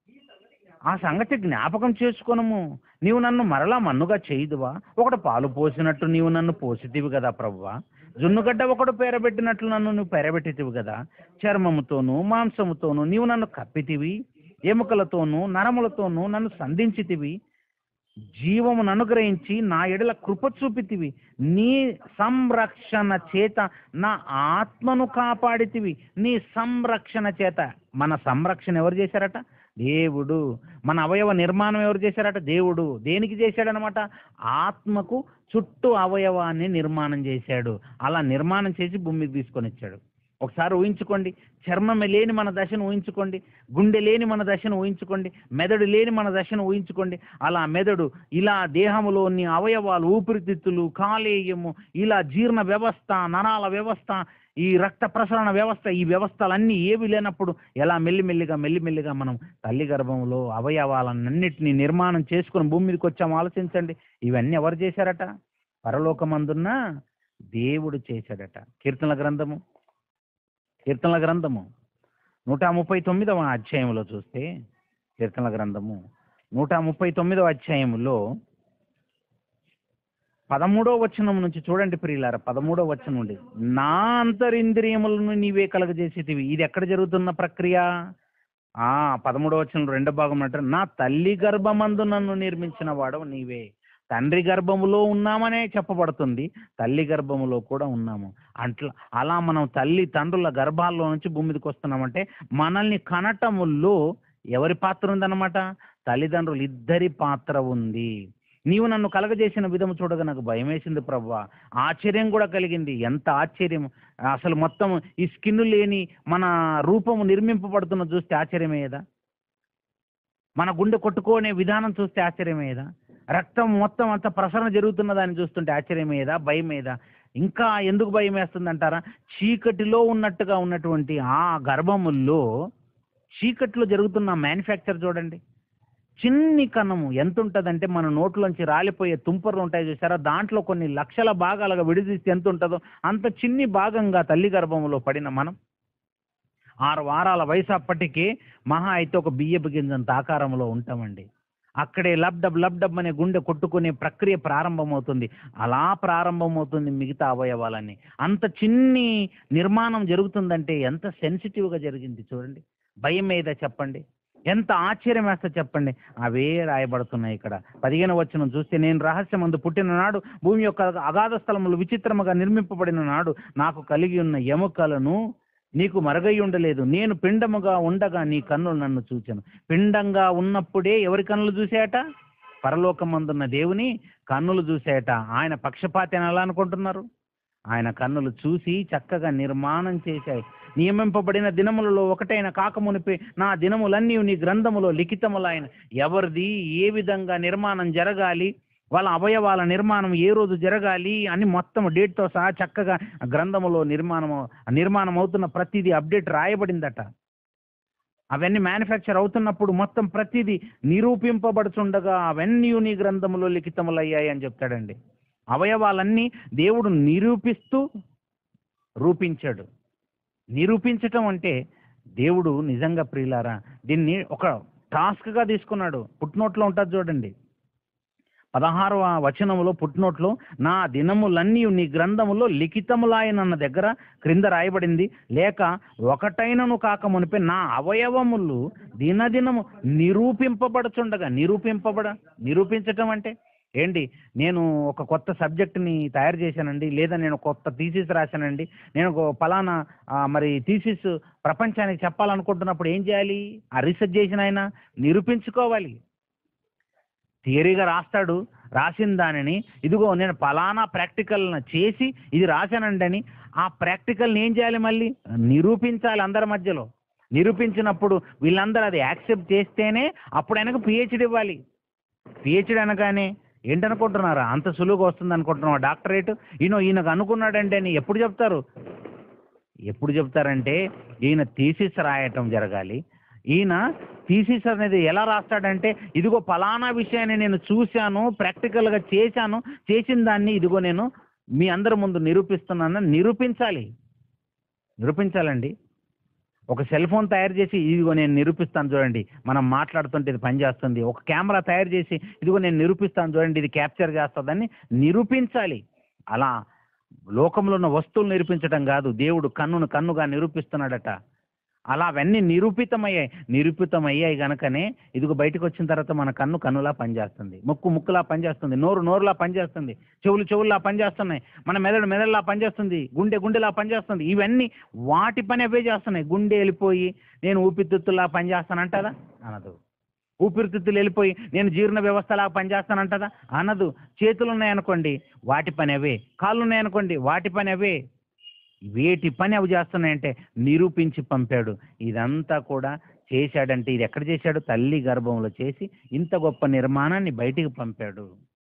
ఆ సంగతి జ్ఞాపకం చేసుకొనము నీవు నన్ను మరలా మన్నుగా చేయుదువా ఒకడు పాలు పోసినట్టు నీవు నన్ను పోసితివి కదా ప్రభువా జున్నుగడ్డ ఒకడు పేరబెట్టినట్లు నన్ను నువ్వు పేరబెట్టితివి కదా చర్మముతోనూ మాంసముతోనూ నీవు నన్ను కప్పితివి ఎముకలతోనూ నరములతోనూ నన్ను సంధించితివి జీవమును అనుగ్రహించి నా ఎడల కృప చూపితివి నీ సంరక్షణ చేత నా ఆత్మను కాపాడితివి నీ సంరక్షణ చేత మన సంరక్షణ ఎవరు చేశారట దేవుడు మన అవయవ నిర్మాణం ఎవరు చేశారట దేవుడు దేనికి చేశాడనమాట ఆత్మకు చుట్టూ అవయవాన్ని నిర్మాణం చేశాడు అలా నిర్మాణం చేసి భూమికి తీసుకొని వచ్చాడు ఒకసారి ఊహించుకోండి చర్మం లేని మన దశను ఊహించుకోండి గుండె లేని మన దశను ఊహించుకోండి మెదడు లేని మన దశను ఊహించుకోండి అలా మెదడు ఇలా దేహంలోని అవయవాలు ఊపిరితిత్తులు కాలేయము ఇలా జీర్ణ వ్యవస్థ నరాల వ్యవస్థ ఈ రక్త ప్రసరణ వ్యవస్థ ఈ వ్యవస్థలన్నీ ఏవి లేనప్పుడు ఎలా మెల్లిమెల్లిగా మెల్లిమెల్లిగా మనం తల్లి గర్భంలో అవయవాలన్నింటినీ నిర్మాణం చేసుకుని భూమి మీదకి వచ్చాము ఆలోచించండి ఇవన్నీ ఎవరు చేశారట పరలోకమందున్న దేవుడు చేశాడట కీర్తనల గ్రంథము కీర్తనల గ్రంథము నూట ముప్పై తొమ్మిదవ అధ్యాయంలో చూస్తే కీర్తనల గ్రంథము నూట ముప్పై తొమ్మిదవ అధ్యాయంలో పదమూడో వచనం నుంచి చూడండి ప్రియులార పదమూడో వచనం నుండి నా అంతరింద్రియములను నీవే కలగజేసేటివి ఇది ఎక్కడ జరుగుతున్న ప్రక్రియ ఆ పదమూడో వచనం రెండో భాగం అంటారు నా తల్లి గర్భమందు నన్ను నిర్మించిన వాడవు నీవే తండ్రి గర్భములో ఉన్నామనే చెప్పబడుతుంది తల్లి గర్భములో కూడా ఉన్నాము అట్లా అలా మనం తల్లి తండ్రుల గర్భాల్లో నుంచి భూమి మీదకి వస్తున్నామంటే మనల్ని కనటములో ఎవరి పాత్ర ఉందన్నమాట తల్లిదండ్రులు ఇద్దరి పాత్ర ఉంది నీవు నన్ను కలగజేసిన విధము చూడగా నాకు భయం వేసింది ప్రవ్వా ఆశ్చర్యం కూడా కలిగింది ఎంత ఆశ్చర్యం అసలు మొత్తం ఈ స్కిన్ లేని మన రూపము నిర్మింపబడుతున్న చూస్తే ఆశ్చర్యమేదా మన గుండె కొట్టుకునే విధానం చూస్తే ఆశ్చర్యమేదా రక్తం మొత్తం అంత ప్రసరణ జరుగుతున్న దాన్ని చూస్తుంటే ఆశ్చర్యమేదా భయమేదా ఇంకా ఎందుకు భయం వేస్తుందంటారా చీకటిలో ఉన్నట్టుగా ఉన్నటువంటి ఆ గర్భముల్లో చీకట్లో జరుగుతున్న మ్యానుఫ్యాక్చర్ చూడండి చిన్ని కణము ఎంత ఉంటుందంటే మన నోట్లోంచి రాలిపోయే తుంపర్లు ఉంటాయి చూసారా దాంట్లో కొన్ని లక్షల భాగాలుగా విడదీస్తే ఎంత ఉంటుందో అంత చిన్ని భాగంగా తల్లి గర్భంలో పడిన మనం ఆరు వారాల వయసు అప్పటికే మహా అయితే ఒక బియ్యపు గింజంత ఆకారంలో ఉంటామండి అక్కడే లబ్డబ్ లబ్డబ్ అనే గుండె కొట్టుకునే ప్రక్రియ ప్రారంభమవుతుంది అలా ప్రారంభమవుతుంది మిగతా అవయవాలన్నీ అంత చిన్ని నిర్మాణం జరుగుతుందంటే ఎంత సెన్సిటివ్గా జరిగింది చూడండి భయం మీద చెప్పండి ఎంత ఆశ్చర్యం వేస్తా చెప్పండి అవే రాయబడుతున్నాయి ఇక్కడ పదిహేను వచ్చిన చూస్తే నేను రహస్యమందు పుట్టిన నాడు భూమి యొక్క అగాధ స్థలములు విచిత్రముగా నిర్మింపబడిన నాడు నాకు కలిగి ఉన్న ఎముకలను నీకు మరగై ఉండలేదు నేను పిండముగా ఉండగా నీ కన్నులు నన్ను చూచాను పిండంగా ఉన్నప్పుడే ఎవరి కన్నులు చూసాయట పరలోకమందున్న దేవుని కన్నులు చూసాయట ఆయన పక్షపాతి అని ఎలా అనుకుంటున్నారు ఆయన కన్నులు చూసి చక్కగా నిర్మాణం చేశాయి నియమింపబడిన దినములలో ఒకటైన కాకమునిపై నా దినములన్నీ నీ గ్రంథములో లిఖితములైన ఎవరిది ఏ విధంగా నిర్మాణం జరగాలి వాళ్ళ అవయవాల నిర్మాణం ఏ రోజు జరగాలి అని మొత్తం డేట్తో సహా చక్కగా గ్రంథములో నిర్మాణం నిర్మాణం అవుతున్న ప్రతిదీ అప్డేట్ రాయబడిందట అవన్నీ మ్యానుఫ్యాక్చర్ అవుతున్నప్పుడు మొత్తం ప్రతిదీ నిరూపింపబడుచుండగా అవన్నీ నీ గ్రంథములో లిఖితములయ్యాయి అని చెప్తాడండి అవయవాలన్నీ దేవుడు నిరూపిస్తూ రూపించాడు నిరూపించటం అంటే దేవుడు నిజంగా ప్రియులారా దీన్ని ఒక టాస్క్గా తీసుకున్నాడు పుట్టినోట్లో ఉంటుంది చూడండి పదహారవ వచనములో పుట్టినోట్లో నా దినములన్నీ నీ గ్రంథములో లిఖితములాయనన్న దగ్గర క్రింద రాయబడింది లేక ఒకటైనను కాక మునిపే నా అవయవములు దినదినము నిరూపింపబడుచుండగా నిరూపింపబడ నిరూపించటం అంటే ఏంటి నేను ఒక కొత్త సబ్జెక్ట్ని తయారు చేశానండి లేదా నేను కొత్త థీసిస్ రాశానండి నేను ఒక పలానా ఆ, మరి థీసిస్ ప్రపంచానికి చెప్పాలనుకుంటున్నప్పుడు ఏం చేయాలి ఆ రీసెర్చ్ చేసిన ఆయన నిరూపించుకోవాలి థియరీగా రాస్తాడు రాసిన దానిని ఇదిగో నేను పలానా ప్రాక్టికల్ చేసి ఇది రాశానండి అని ఆ ప్రాక్టికల్ని ఏం చేయాలి మళ్ళీ నిరూపించాలి అందరి మధ్యలో నిరూపించినప్పుడు వీళ్ళందరూ అది యాక్సెప్ట్ చేస్తేనే అప్పుడు ఆయనకు పిహెచ్డి ఇవ్వాలి పిహెచ్డి అనగానే ఏంటనుకుంటున్నారా అంత సులువుగా వస్తుంది అనుకుంటున్నావా డాక్టరేట్ ఈయన ఈయనకు అనుకున్నాడంటే అని ఎప్పుడు చెప్తారు ఎప్పుడు చెప్తారంటే ఈయన థీసిస్ రాయటం జరగాలి ఈయన థీసిస్ అనేది ఎలా రాస్తాడంటే ఇదిగో పలానా విషయాన్ని నేను చూశాను ప్రాక్టికల్గా చేశాను చేసిన దాన్ని ఇదిగో నేను మీ అందరి ముందు నిరూపిస్తున్నాను నిరూపించాలి నిరూపించాలండి ఒక సెల్ ఫోన్ తయారు చేసి ఇదిగో నేను నిరూపిస్తాను చూడండి మనం మాట్లాడుతుంటే ఇది పనిచేస్తుంది ఒక కెమెరా తయారు చేసి ఇదిగో నేను నిరూపిస్తాను చూడండి ఇది క్యాప్చర్ చేస్తుందని నిరూపించాలి అలా లోకంలో ఉన్న వస్తువులు నిరూపించడం కాదు దేవుడు కన్నును కన్నుగా నిరూపిస్తున్నాడట అలా అవన్నీ నిరూపితమయ్యాయి నిరూపితమయ్యాయి గనుకనే ఇదిగో బయటకు వచ్చిన తర్వాత మన కన్ను కన్నులా పనిచేస్తుంది ముక్కు ముక్కులా పనిచేస్తుంది నోరు నోరులా పనిచేస్తుంది చెవులు చెవుల్లా పనిచేస్తున్నాయి మన మెదడు మెదడులా పనిచేస్తుంది గుండె గుండెలా పనిచేస్తుంది ఇవన్నీ వాటి పని అవే చేస్తున్నాయి గుండె వెళ్ళిపోయి నేను ఊపిరితిత్తులా పనిచేస్తానంటదా అనదు ఊపిరితిత్తులు వెళ్ళిపోయి నేను జీర్ణ వ్యవస్థలా పనిచేస్తానంటదా అనదు చేతులు ఉన్నాయనుకోండి వాటి పని అవే కాళ్ళు ఉన్నాయనుకోండి వాటి పని అవే వేటి పని అవి చేస్తున్నాయంటే నిరూపించి పంపాడు ఇదంతా కూడా చేశాడంటే ఇది ఎక్కడ చేశాడు తల్లి గర్భంలో చేసి ఇంత గొప్ప నిర్మాణాన్ని బయటికి పంపాడు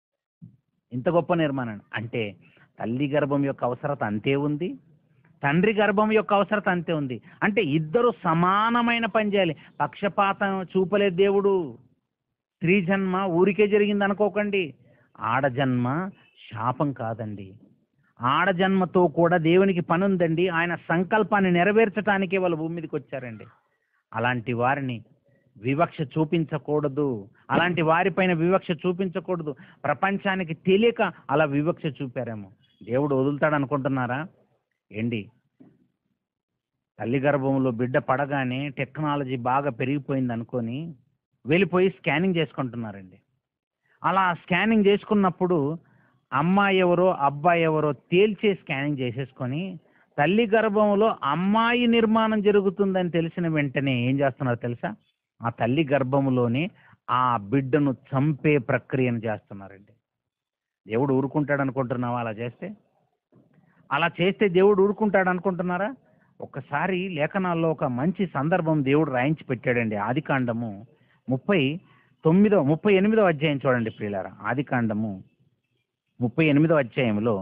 ఇంత గొప్ప నిర్మాణాన్ని అంటే తల్లి గర్భం యొక్క అవసరత అంతే ఉంది తండ్రి గర్భం యొక్క అవసరత అంతే ఉంది అంటే ఇద్దరు సమానమైన పని చేయాలి పక్షపాతం చూపలేదు దేవుడు స్త్రీ జన్మ ఊరికే జరిగింది అనుకోకండి ఆడజన్మ శాపం కాదండి ఆడజన్మతో కూడా దేవునికి పని ఉందండి ఆయన సంకల్పాన్ని నెరవేర్చడానికే వాళ్ళు భూమి మీదకి వచ్చారండి అలాంటి వారిని వివక్ష చూపించకూడదు అలాంటి వారిపైన వివక్ష చూపించకూడదు ప్రపంచానికి తెలియక అలా వివక్ష చూపారేమో దేవుడు వదులుతాడు అనుకుంటున్నారా ఏంటి తల్లి గర్భంలో బిడ్డ పడగానే టెక్నాలజీ బాగా పెరిగిపోయింది అనుకొని వెళ్ళిపోయి స్కానింగ్ చేసుకుంటున్నారండి అలా స్కానింగ్ చేసుకున్నప్పుడు అమ్మాయి ఎవరో అబ్బాయి ఎవరో తేల్చే స్కానింగ్ చేసేసుకొని తల్లి గర్భంలో అమ్మాయి నిర్మాణం జరుగుతుందని తెలిసిన వెంటనే ఏం చేస్తున్నారు తెలుసా ఆ తల్లి గర్భంలోనే ఆ బిడ్డను చంపే ప్రక్రియను చేస్తున్నారండి దేవుడు ఊరుకుంటాడు అనుకుంటున్నావా అలా చేస్తే అలా చేస్తే దేవుడు ఊరుకుంటాడు అనుకుంటున్నారా ఒక్కసారి లేఖనాల్లో ఒక మంచి సందర్భం దేవుడు రాయించి పెట్టాడండి ఆది కాండము ముప్పై తొమ్మిదో ముప్పై ఎనిమిదో అధ్యాయం చూడండి ప్రియులారా ఆది కాండము ముప్పై ఎనిమిదో అధ్యాయంలో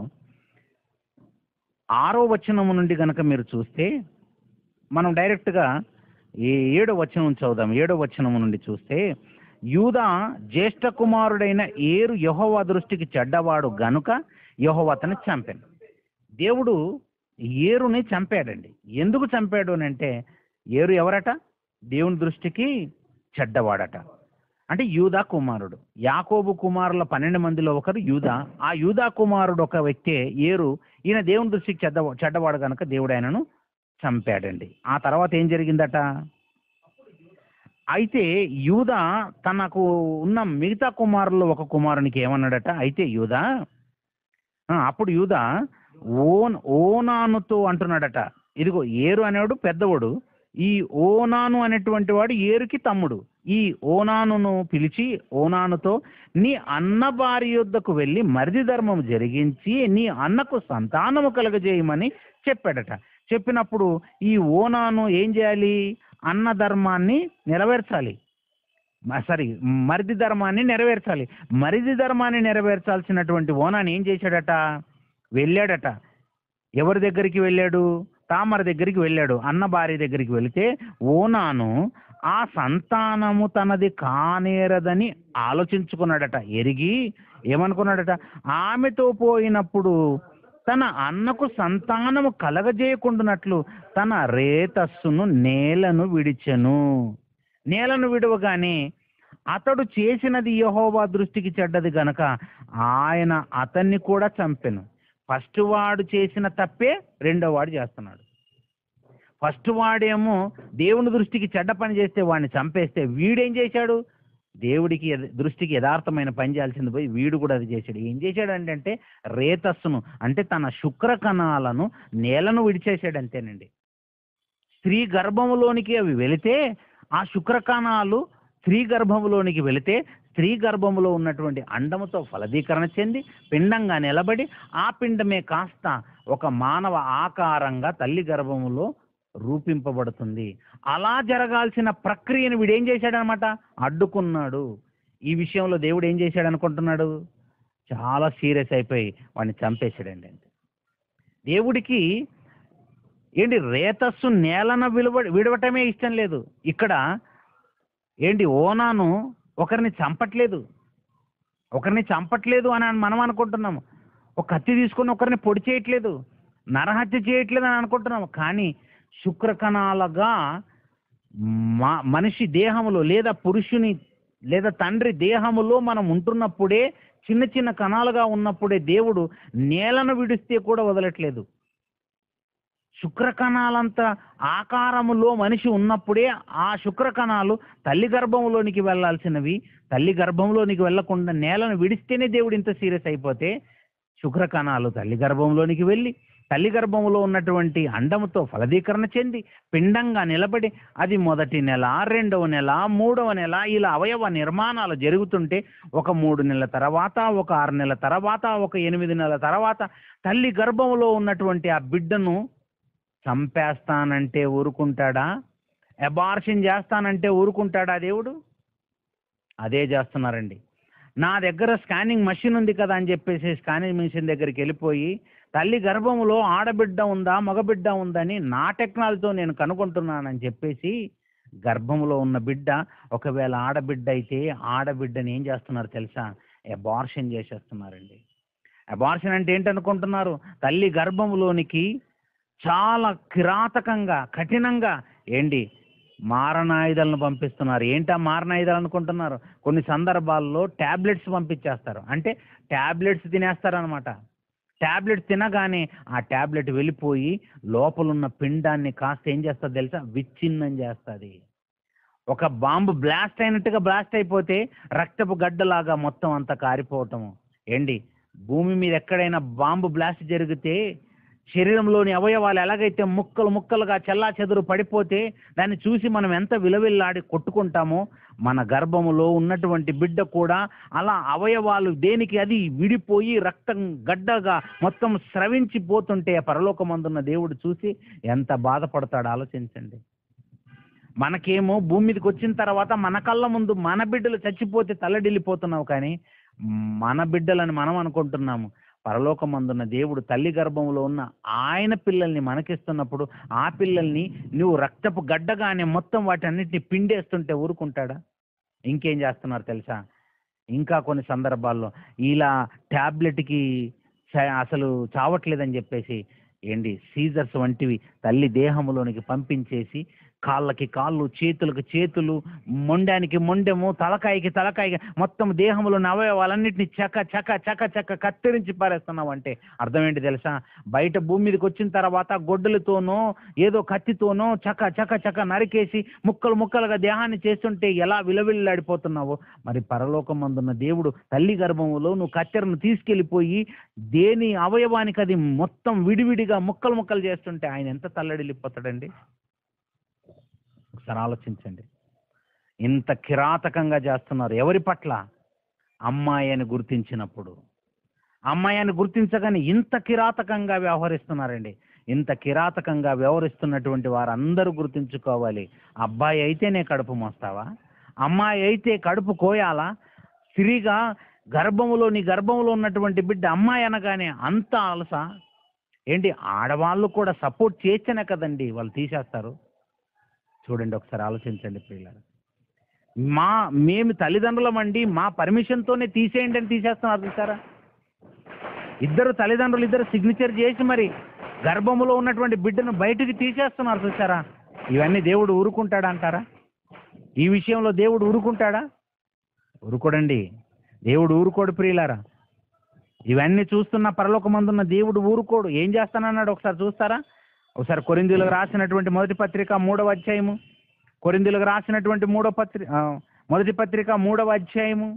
ఆరో వచనము నుండి గనక మీరు చూస్తే మనం డైరెక్ట్గా ఈ ఏడో వచనం చదువుదాం ఏడో వచనము నుండి చూస్తే యూదా జ్యేష్ఠ కుమారుడైన ఏరు యహోవా దృష్టికి చెడ్డవాడు గనుక యహోవా అతన్ని చంపాను దేవుడు ఏరుని చంపాడండి ఎందుకు చంపాడు అని అంటే ఏరు ఎవరట దేవుని దృష్టికి చెడ్డవాడట అంటే యూదా కుమారుడు యాకోబు కుమారుల పన్నెండు మందిలో ఒకరు యూదా ఆ యూదా కుమారుడు ఒక వ్యక్తే ఏరు ఈయన దేవుని దృష్టికి చెడ్డ చెడ్డవాడు కనుక దేవుడు ఆయనను చంపాడండి ఆ తర్వాత ఏం జరిగిందట అయితే యూదా తనకు ఉన్న మిగతా కుమారుల్లో ఒక కుమారునికి ఏమన్నాడట అయితే యూదా ఆ, అప్పుడు యూదా ఓన్ ఓనానుతో అంటున్నాడట ఇదిగో ఏరు అనేవాడు పెద్దవాడు ఈ ఓనాను అనేటువంటి వాడు ఏరుకి తమ్ముడు ఈ ఓనానును పిలిచి ఓనానుతో నీ అన్న భార్య యొద్దకు వెళ్ళి మరిది ధర్మం జరిగించి నీ అన్నకు సంతానము కలగజేయమని చెప్పాడట చెప్పినప్పుడు ఈ ఓనాను ఏం చేయాలి అన్న ధర్మాన్ని నెరవేర్చాలి సారీ మరిది ధర్మాన్ని నెరవేర్చాలి మరిది ధర్మాన్ని నెరవేర్చాల్సినటువంటి ఓనాన్ని ఏం చేశాడట వెళ్ళాడట ఎవరి దగ్గరికి వెళ్ళాడు తామర దగ్గరికి వెళ్ళాడు అన్న భార్య దగ్గరికి వెళితే ఓనాను ఆ సంతానము తనది కానేరదని ఆలోచించుకున్నాడట ఎరిగి ఏమనుకున్నాడట ఆమెతో పోయినప్పుడు తన అన్నకు సంతానము కలగజేయకుండానట్లు తన రేతస్సును నేలను విడిచెను నేలను విడవగానే అతడు చేసినది యెహోవా దృష్టికి చెడ్డది గనక ఆయన అతన్ని కూడా చంపెను ఫస్ట్ వాడు చేసిన తప్పే రెండో వాడు చేస్తున్నాడు ఫస్ట్ వాడేమో దేవుని దృష్టికి చెడ్డ పని చేస్తే వాడిని చంపేస్తే వీడేం చేశాడు దేవుడికి యథ- దృష్టికి యథార్థమైన పని చేయాల్సింది పోయి వీడు కూడా అది చేశాడు ఏం చేశాడు అంటే రేతస్సును అంటే తన శుక్ర కణాలను నేలను విడిచేశాడు అంతేనండి స్త్రీ గర్భములోనికి అవి వెళితే ఆ శుక్రకణాలు స్త్రీ గర్భములోనికి వెళితే స్త్రీ గర్భములో ఉన్నటువంటి అండముతో ఫలదీకరణ చెంది పిండంగా నిలబడి ఆ పిండమే కాస్త ఒక మానవ ఆకారంగా తల్లి గర్భములో రూపింపబడుతుంది అలా జరగాల్సిన ప్రక్రియను వీడు ఏం చేశాడనమాట అడ్డుకున్నాడు ఈ విషయంలో దేవుడు ఏం చేశాడు అనుకుంటున్నాడు చాలా సీరియస్ అయిపోయి వాడిని చంపేశాడండి దేవుడికి ఏంటి రేతస్సు నేలన విలువ విడవటమే ఇష్టం లేదు ఇక్కడ ఏంటి ఓనాను ఒకరిని చంపట్లేదు ఒకరిని చంపట్లేదు అని మనం అనుకుంటున్నాము ఒక కత్తి తీసుకొని ఒకరిని పొడి చేయట్లేదు నరహత్య చేయట్లేదు అని అనుకుంటున్నాము కానీ శుక్రకణాలుగా మా మనిషి దేహములో లేదా పురుషుని లేదా తండ్రి దేహములో మనం ఉంటున్నప్పుడే చిన్న చిన్న కణాలుగా ఉన్నప్పుడే దేవుడు నేలను విడిస్తే కూడా వదలట్లేదు శుక్రకణాలంత ఆకారములో మనిషి ఉన్నప్పుడే ఆ శుక్రకణాలు తల్లి గర్భంలోనికి వెళ్ళాల్సినవి తల్లి గర్భంలోనికి వెళ్లకుండా నేలను విడిస్తేనే దేవుడు ఇంత సీరియస్ అయిపోతే శుక్రకణాలు తల్లి గర్భంలోనికి వెళ్ళి తల్లి గర్భంలో ఉన్నటువంటి అండముతో ఫలదీకరణ చెంది పిండంగా నిలబడి అది మొదటి నెల రెండవ నెల మూడవ నెల ఇలా అవయవ నిర్మాణాలు జరుగుతుంటే ఒక మూడు నెలల తర్వాత ఒక ఆరు నెలల తర్వాత ఒక ఎనిమిది నెలల తర్వాత తల్లి గర్భంలో ఉన్నటువంటి ఆ బిడ్డను చంపేస్తానంటే ఊరుకుంటాడా అబార్షన్ చేస్తానంటే ఊరుకుంటాడా దేవుడు అదే చేస్తున్నారండి నా దగ్గర స్కానింగ్ మషిన్ ఉంది కదా అని చెప్పేసి స్కానింగ్ మిషన్ దగ్గరికి వెళ్ళిపోయి తల్లి గర్భంలో ఆడబిడ్డ ఉందా మగబిడ్డ ఉందని నా టెక్నాలజీతో నేను కనుగొంటున్నానని చెప్పేసి గర్భంలో ఉన్న బిడ్డ ఒకవేళ ఆడబిడ్డ అయితే ఆడబిడ్డని ఏం చేస్తున్నారు తెలుసా అబార్షన్ చేసేస్తున్నారండి అబార్షన్ అంటే ఏంటనుకుంటున్నారు తల్లి గర్భంలోనికి చాలా కిరాతకంగా కఠినంగా ఏంటి మారణాయుధాలను పంపిస్తున్నారు ఏంటా మారణాయుధాలు అనుకుంటున్నారు కొన్ని సందర్భాల్లో ట్యాబ్లెట్స్ పంపించేస్తారు అంటే ట్యాబ్లెట్స్ తినేస్తారనమాట ట్యాబ్లెట్స్ తినగానే ఆ ట్యాబ్లెట్ వెళ్ళిపోయి లోపలున్న పిండాన్ని కాస్త ఏం చేస్తుంది తెలుసా విచ్ఛిన్నం చేస్తుంది ఒక బాంబు బ్లాస్ట్ అయినట్టుగా బ్లాస్ట్ అయిపోతే రక్తపు గడ్డలాగా మొత్తం అంతా కారిపోవటము ఏంటి భూమి మీద ఎక్కడైనా బాంబు బ్లాస్ట్ జరిగితే శరీరంలోని అవయవాలు ఎలాగైతే ముక్కలు ముక్కలుగా చెల్లా చెదురు పడిపోతే దాన్ని చూసి మనం ఎంత విలవిల్లాడి కొట్టుకుంటామో మన గర్భములో ఉన్నటువంటి బిడ్డ కూడా అలా అవయవాలు దేనికి అది విడిపోయి రక్తం గడ్డగా మొత్తం స్రవించిపోతుంటే పరలోకమందున్న దేవుడు చూసి ఎంత బాధపడతాడో ఆలోచించండి మనకేమో భూమి మీదకి వచ్చిన తర్వాత మన కళ్ళ ముందు మన బిడ్డలు చచ్చిపోతే తల్లడిల్లిపోతున్నావు కానీ మన బిడ్డలని మనం అనుకుంటున్నాము పరలోకమందున్న దేవుడు తల్లి గర్భంలో ఉన్న ఆయన పిల్లల్ని మనకిస్తున్నప్పుడు ఆ పిల్లల్ని నువ్వు రక్తపు గడ్డగానే మొత్తం వాటన్నిటిని పిండేస్తుంటే ఊరుకుంటాడా ఇంకేం చేస్తున్నారు తెలుసా ఇంకా కొన్ని సందర్భాల్లో ఇలా ట్యాబ్లెట్కి చ- అసలు చావట్లేదని చెప్పేసి ఏంటి సీజర్స్ వంటివి తల్లి దేహములోనికి పంపించేసి కాళ్ళకి కాళ్ళు చేతులకు చేతులు మొండానికి మొండెము తలకాయకి తలకాయ మొత్తం దేహంలోని అవయవాలన్నింటినీ చక చక చక చక కత్తిరించి పారేస్తున్నావు అంటే అర్థం ఏంటి తెలుసా బయట భూమి మీదకి వచ్చిన తర్వాత గొడ్డలతోనో ఏదో కత్తితోనో చక చక చక నరికేసి ముక్కలు ముక్కలుగా దేహాన్ని చేస్తుంటే ఎలా విలవిల్లాడిపోతున్నావో మరి పరలోకం మందున్న దేవుడు తల్లి గర్భములో నువ్వు కత్తెరను తీసుకెళ్ళిపోయి దేని అవయవానికి అది మొత్తం విడివిడిగా ముక్కలు ముక్కలు చేస్తుంటే ఆయన ఎంత తల్లడిల్లిపోతాడండి ఒకసారి ఆలోచించండి ఇంత కిరాతకంగా చేస్తున్నారు ఎవరి పట్ల అమ్మాయి అని గుర్తించినప్పుడు అమ్మాయి అని గుర్తించగానే ఇంత కిరాతకంగా వ్యవహరిస్తున్నారండి ఇంత కిరాతకంగా వ్యవహరిస్తున్నటువంటి వారందరూ గుర్తించుకోవాలి అబ్బాయి అయితేనే కడుపు మోస్తావా అమ్మాయి అయితే కడుపు కోయాలా స్త్రీగా గర్భములో నీ గర్భంలో ఉన్నటువంటి బిడ్డ అమ్మాయి అనగానే అంత అలస ఏంటి ఆడవాళ్ళు కూడా సపోర్ట్ చేస్తేనే కదండి వాళ్ళు తీసేస్తారు చూడండి ఒకసారి ఆలోచించండి పిల్లలు మా మేము తల్లిదండ్రులమండి మా పర్మిషన్తోనే తీసేయండి అని తీసేస్తున్నారు చూసారా ఇద్దరు తల్లిదండ్రులు ఇద్దరు సిగ్నేచర్ చేసి మరి గర్భములో ఉన్నటువంటి బిడ్డను బయటికి తీసేస్తున్నారు చూసారా ఇవన్నీ దేవుడు ఊరుకుంటాడా అంటారా ఈ విషయంలో దేవుడు ఊరుకుంటాడా ఊరుకోడండి దేవుడు ఊరుకోడు ప్రియులారా ఇవన్నీ చూస్తున్న పరలోకమందున్న దేవుడు ఊరుకోడు ఏం చేస్తానన్నాడు ఒకసారి చూస్తారా ఒకసారి కొరిందులకు రాసినటువంటి మొదటి పత్రిక మూడవ అధ్యాయము కొరిందులకు రాసినటువంటి మూడవ పత్రిక మొదటి పత్రిక మూడవ అధ్యాయము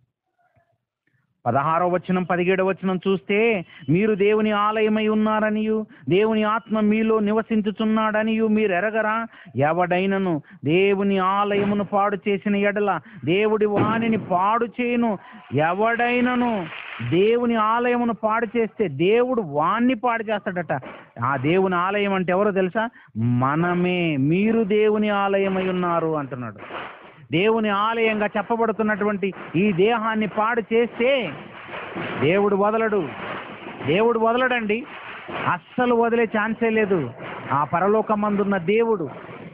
పదహారవ వచనం పదిహేడవ వచనం చూస్తే మీరు దేవుని ఆలయమై ఉన్నారనియు దేవుని ఆత్మ మీలో నివసించుచున్నాడనియు మీరు ఎరగరా ఎవడైనను దేవుని ఆలయమును పాడు చేసిన ఎడల దేవుడి వాణిని పాడు చేయను ఎవడైనను దేవుని ఆలయమును పాడు చేస్తే దేవుడు వాణ్ణి పాడు చేస్తాడట ఆ దేవుని ఆలయం అంటే ఎవరో తెలుసా మనమే మీరు దేవుని ఆలయమై ఉన్నారు అంటున్నాడు దేవుని ఆలయంగా చెప్పబడుతున్నటువంటి ఈ దేహాన్ని పాడు చేస్తే దేవుడు వదలడు దేవుడు వదలడండి అస్సలు వదిలే ఛాన్సే లేదు ఆ పరలోకమందున్న దేవుడు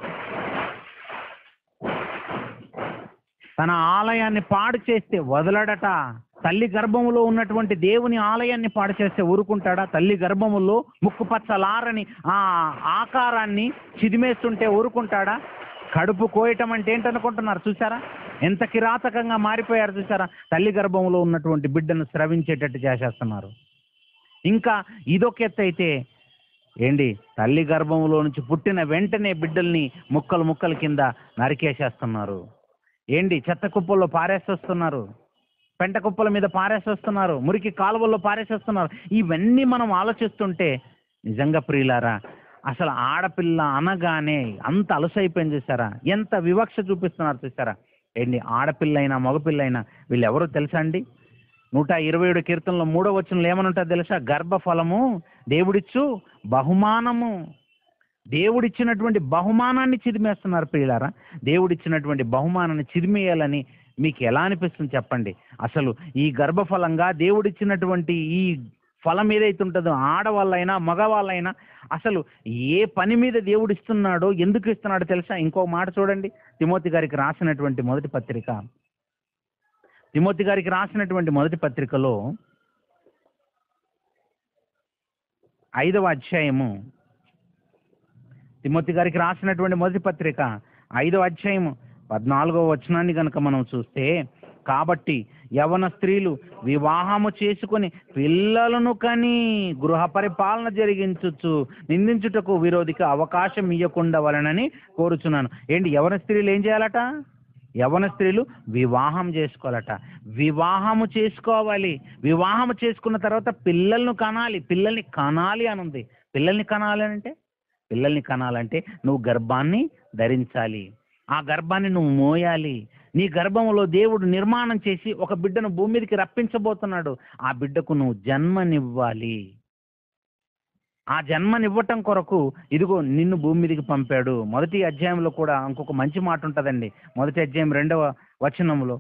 తన ఆలయాన్ని పాడు చేస్తే వదలడట తల్లి గర్భములో ఉన్నటువంటి దేవుని ఆలయాన్ని పాడు చేస్తే ఊరుకుంటాడా తల్లి గర్భములో ముక్కుపచ్చలారని ఆ ఆకారాన్ని చిదిమేస్తుంటే ఊరుకుంటాడా కడుపు కోయటం అంటే ఏంటనుకుంటున్నారు చూసారా ఎంత కిరాతకంగా మారిపోయారు చూసారా తల్లి గర్భంలో ఉన్నటువంటి బిడ్డను స్రవించేటట్టు చేసేస్తున్నారు ఇంకా ఇదొక ఎత్తు అయితే ఏంటి తల్లి గర్భంలో నుంచి పుట్టిన వెంటనే బిడ్డల్ని ముక్కలు ముక్కల కింద నరికేసేస్తున్నారు ఏంటి చెత్త కుప్పల్లో పారేసేస్తున్నారు పెంట కుప్పల మీద పారేసేస్తున్నారు మురికి కాలువల్లో పారేసేస్తున్నారు ఇవన్నీ మనం ఆలోచిస్తుంటే నిజంగా ప్రియులారా అసలు ఆడపిల్ల అనగానే అంత అలసైపోయింది చూసారా ఎంత వివక్ష చూపిస్తున్నారు చూసారా ఏంటి ఆడపిల్ల అయినా మగపిల్ల అయినా వీళ్ళు ఎవరో తెలుసా అండి నూట ఇరవై ఏడు కీర్తనలో మూడో వచనంలో ఏమనుంటుంది తెలుసా గర్భఫలము దేవుడిచ్చు బహుమానము దేవుడిచ్చినటువంటి బహుమానాన్ని చిదిమేస్తున్నారు ప్రియులారా దేవుడిచ్చినటువంటి బహుమానాన్ని చిదిమేయాలని మీకు ఎలా అనిపిస్తుంది చెప్పండి అసలు ఈ గర్భఫలంగా దేవుడిచ్చినటువంటి ఈ ఫలం ఏదైతే ఉంటుందో ఆడవాళ్ళైనా మగవాళ్ళైనా అసలు ఏ పని మీద దేవుడు ఇస్తున్నాడో ఎందుకు ఇస్తున్నాడో తెలుసా ఇంకో మాట చూడండి తిమోతి గారికి రాసినటువంటి మొదటి పత్రిక తిమోతి గారికి రాసినటువంటి మొదటి పత్రికలో ఐదవ అధ్యాయము తిమోతి గారికి రాసినటువంటి మొదటి పత్రిక ఐదవ అధ్యాయము పద్నాలుగో వచనాన్ని కనుక మనం చూస్తే కాబట్టి యవన స్త్రీలు వివాహము చేసుకొని పిల్లలను కని గృహ పరిపాలన జరిగించచ్చు నిందించుటకు విరోధికి అవకాశం ఇవ్వకుండా వలనని కోరుచున్నాను ఏంటి యవన స్త్రీలు ఏం చేయాలట యవన స్త్రీలు వివాహం చేసుకోవాలట వివాహము చేసుకోవాలి వివాహం చేసుకున్న తర్వాత పిల్లలను కనాలి పిల్లల్ని కనాలి అని ఉంది పిల్లల్ని కనాలి అంటే పిల్లల్ని కనాలంటే నువ్వు గర్భాన్ని ధరించాలి ఆ గర్భాన్ని నువ్వు మోయాలి నీ గర్భంలో దేవుడు నిర్మాణం చేసి ఒక బిడ్డను భూమి మీదకి రప్పించబోతున్నాడు ఆ బిడ్డకు నువ్వు జన్మనివ్వాలి ఆ జన్మనివ్వటం కొరకు ఇదిగో నిన్ను భూమి మీదకి పంపాడు మొదటి అధ్యాయంలో కూడా ఇంకొక మంచి మాట ఉంటుందండి మొదటి అధ్యాయం రెండవ వచనంలో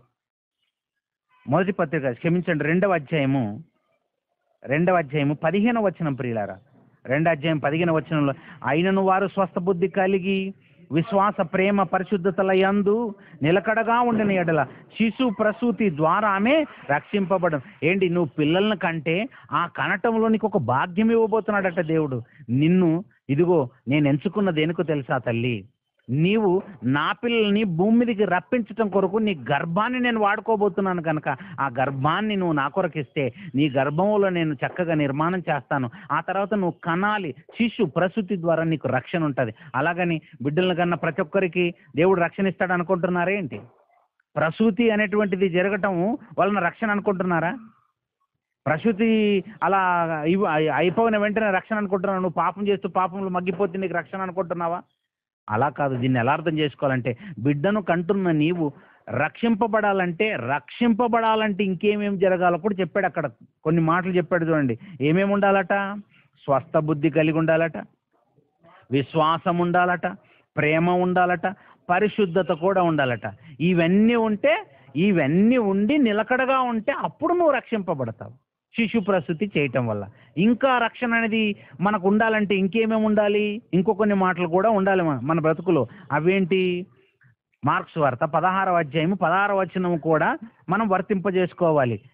మొదటి పత్రిక క్షమించండి రెండవ అధ్యాయము రెండవ అధ్యాయము పదిహేను వచనం ప్రియులారా రెండో అధ్యాయం పదిహేను వచనంలో అయినను వారు స్వస్థ బుద్ధి కలిగి విశ్వాస ప్రేమ పరిశుద్ధతల యందు నిలకడగా ఉండిన ఎడల శిశు ప్రసూతి ద్వారా ఆమె రక్షింపబడం ఏంటి నువ్వు పిల్లల్ని కంటే ఆ కనటంలో నీకు ఒక భాగ్యం ఇవ్వబోతున్నాడట దేవుడు నిన్ను ఇదిగో నేను ఎంచుకున్న దేనికో తెలుసా తల్లి నీవు నా పిల్లల్ని భూమి మీదకి రప్పించటం కొరకు నీ గర్భాన్ని నేను వాడుకోబోతున్నాను కనుక ఆ గర్భాన్ని నువ్వు నా కొరకు ఇస్తే నీ గర్భంలో నేను చక్కగా నిర్మాణం చేస్తాను ఆ తర్వాత నువ్వు కనాలి శిశు ప్రసూతి ద్వారా నీకు రక్షణ ఉంటుంది అలాగని బిడ్డలను కన్నా ప్రతి ఒక్కరికి దేవుడు రక్షణ ఇస్తాడు అనుకుంటున్నారా ఏంటి ప్రసూతి అనేటువంటిది జరగటం వలన రక్షణ అనుకుంటున్నారా ప్రసూతి అలా ఇవ్- అయి- అయిపోయిన వెంటనే రక్షణ అనుకుంటున్నావు నువ్వు పాపం చేస్తూ పాపంలో మగ్గిపోతే నీకు రక్షణ అనుకుంటున్నావా అలా కాదు దీన్ని ఎలా అర్థం చేసుకోవాలంటే బిడ్డను కంటున్న నీవు రక్షింపబడాలంటే రక్షింపబడాలంటే ఇంకేమేమి జరగాలో కూడా చెప్పాడు అక్కడ కొన్ని మాటలు చెప్పాడు చూడండి ఏమేమి ఉండాలట స్వస్థ బుద్ధి కలిగి ఉండాలట విశ్వాసం ఉండాలట ప్రేమ ఉండాలట పరిశుద్ధత కూడా ఉండాలట ఇవన్నీ ఉంటే ఇవన్నీ ఉండి నిలకడగా ఉంటే అప్పుడు నువ్వు రక్షింపబడతావు శిశు ప్రసూతి చేయటం వల్ల ఇంకా రక్షణ అనేది మనకు ఉండాలంటే ఇంకేమేమి ఉండాలి ఇంకో కొన్ని మాటలు కూడా ఉండాలి మన మన బ్రతుకులో అవేంటి మార్క్స్ వార్త పదహారవ అధ్యాయం పదహారవ వచనం కూడా మనం వర్తింపజేసుకోవాలి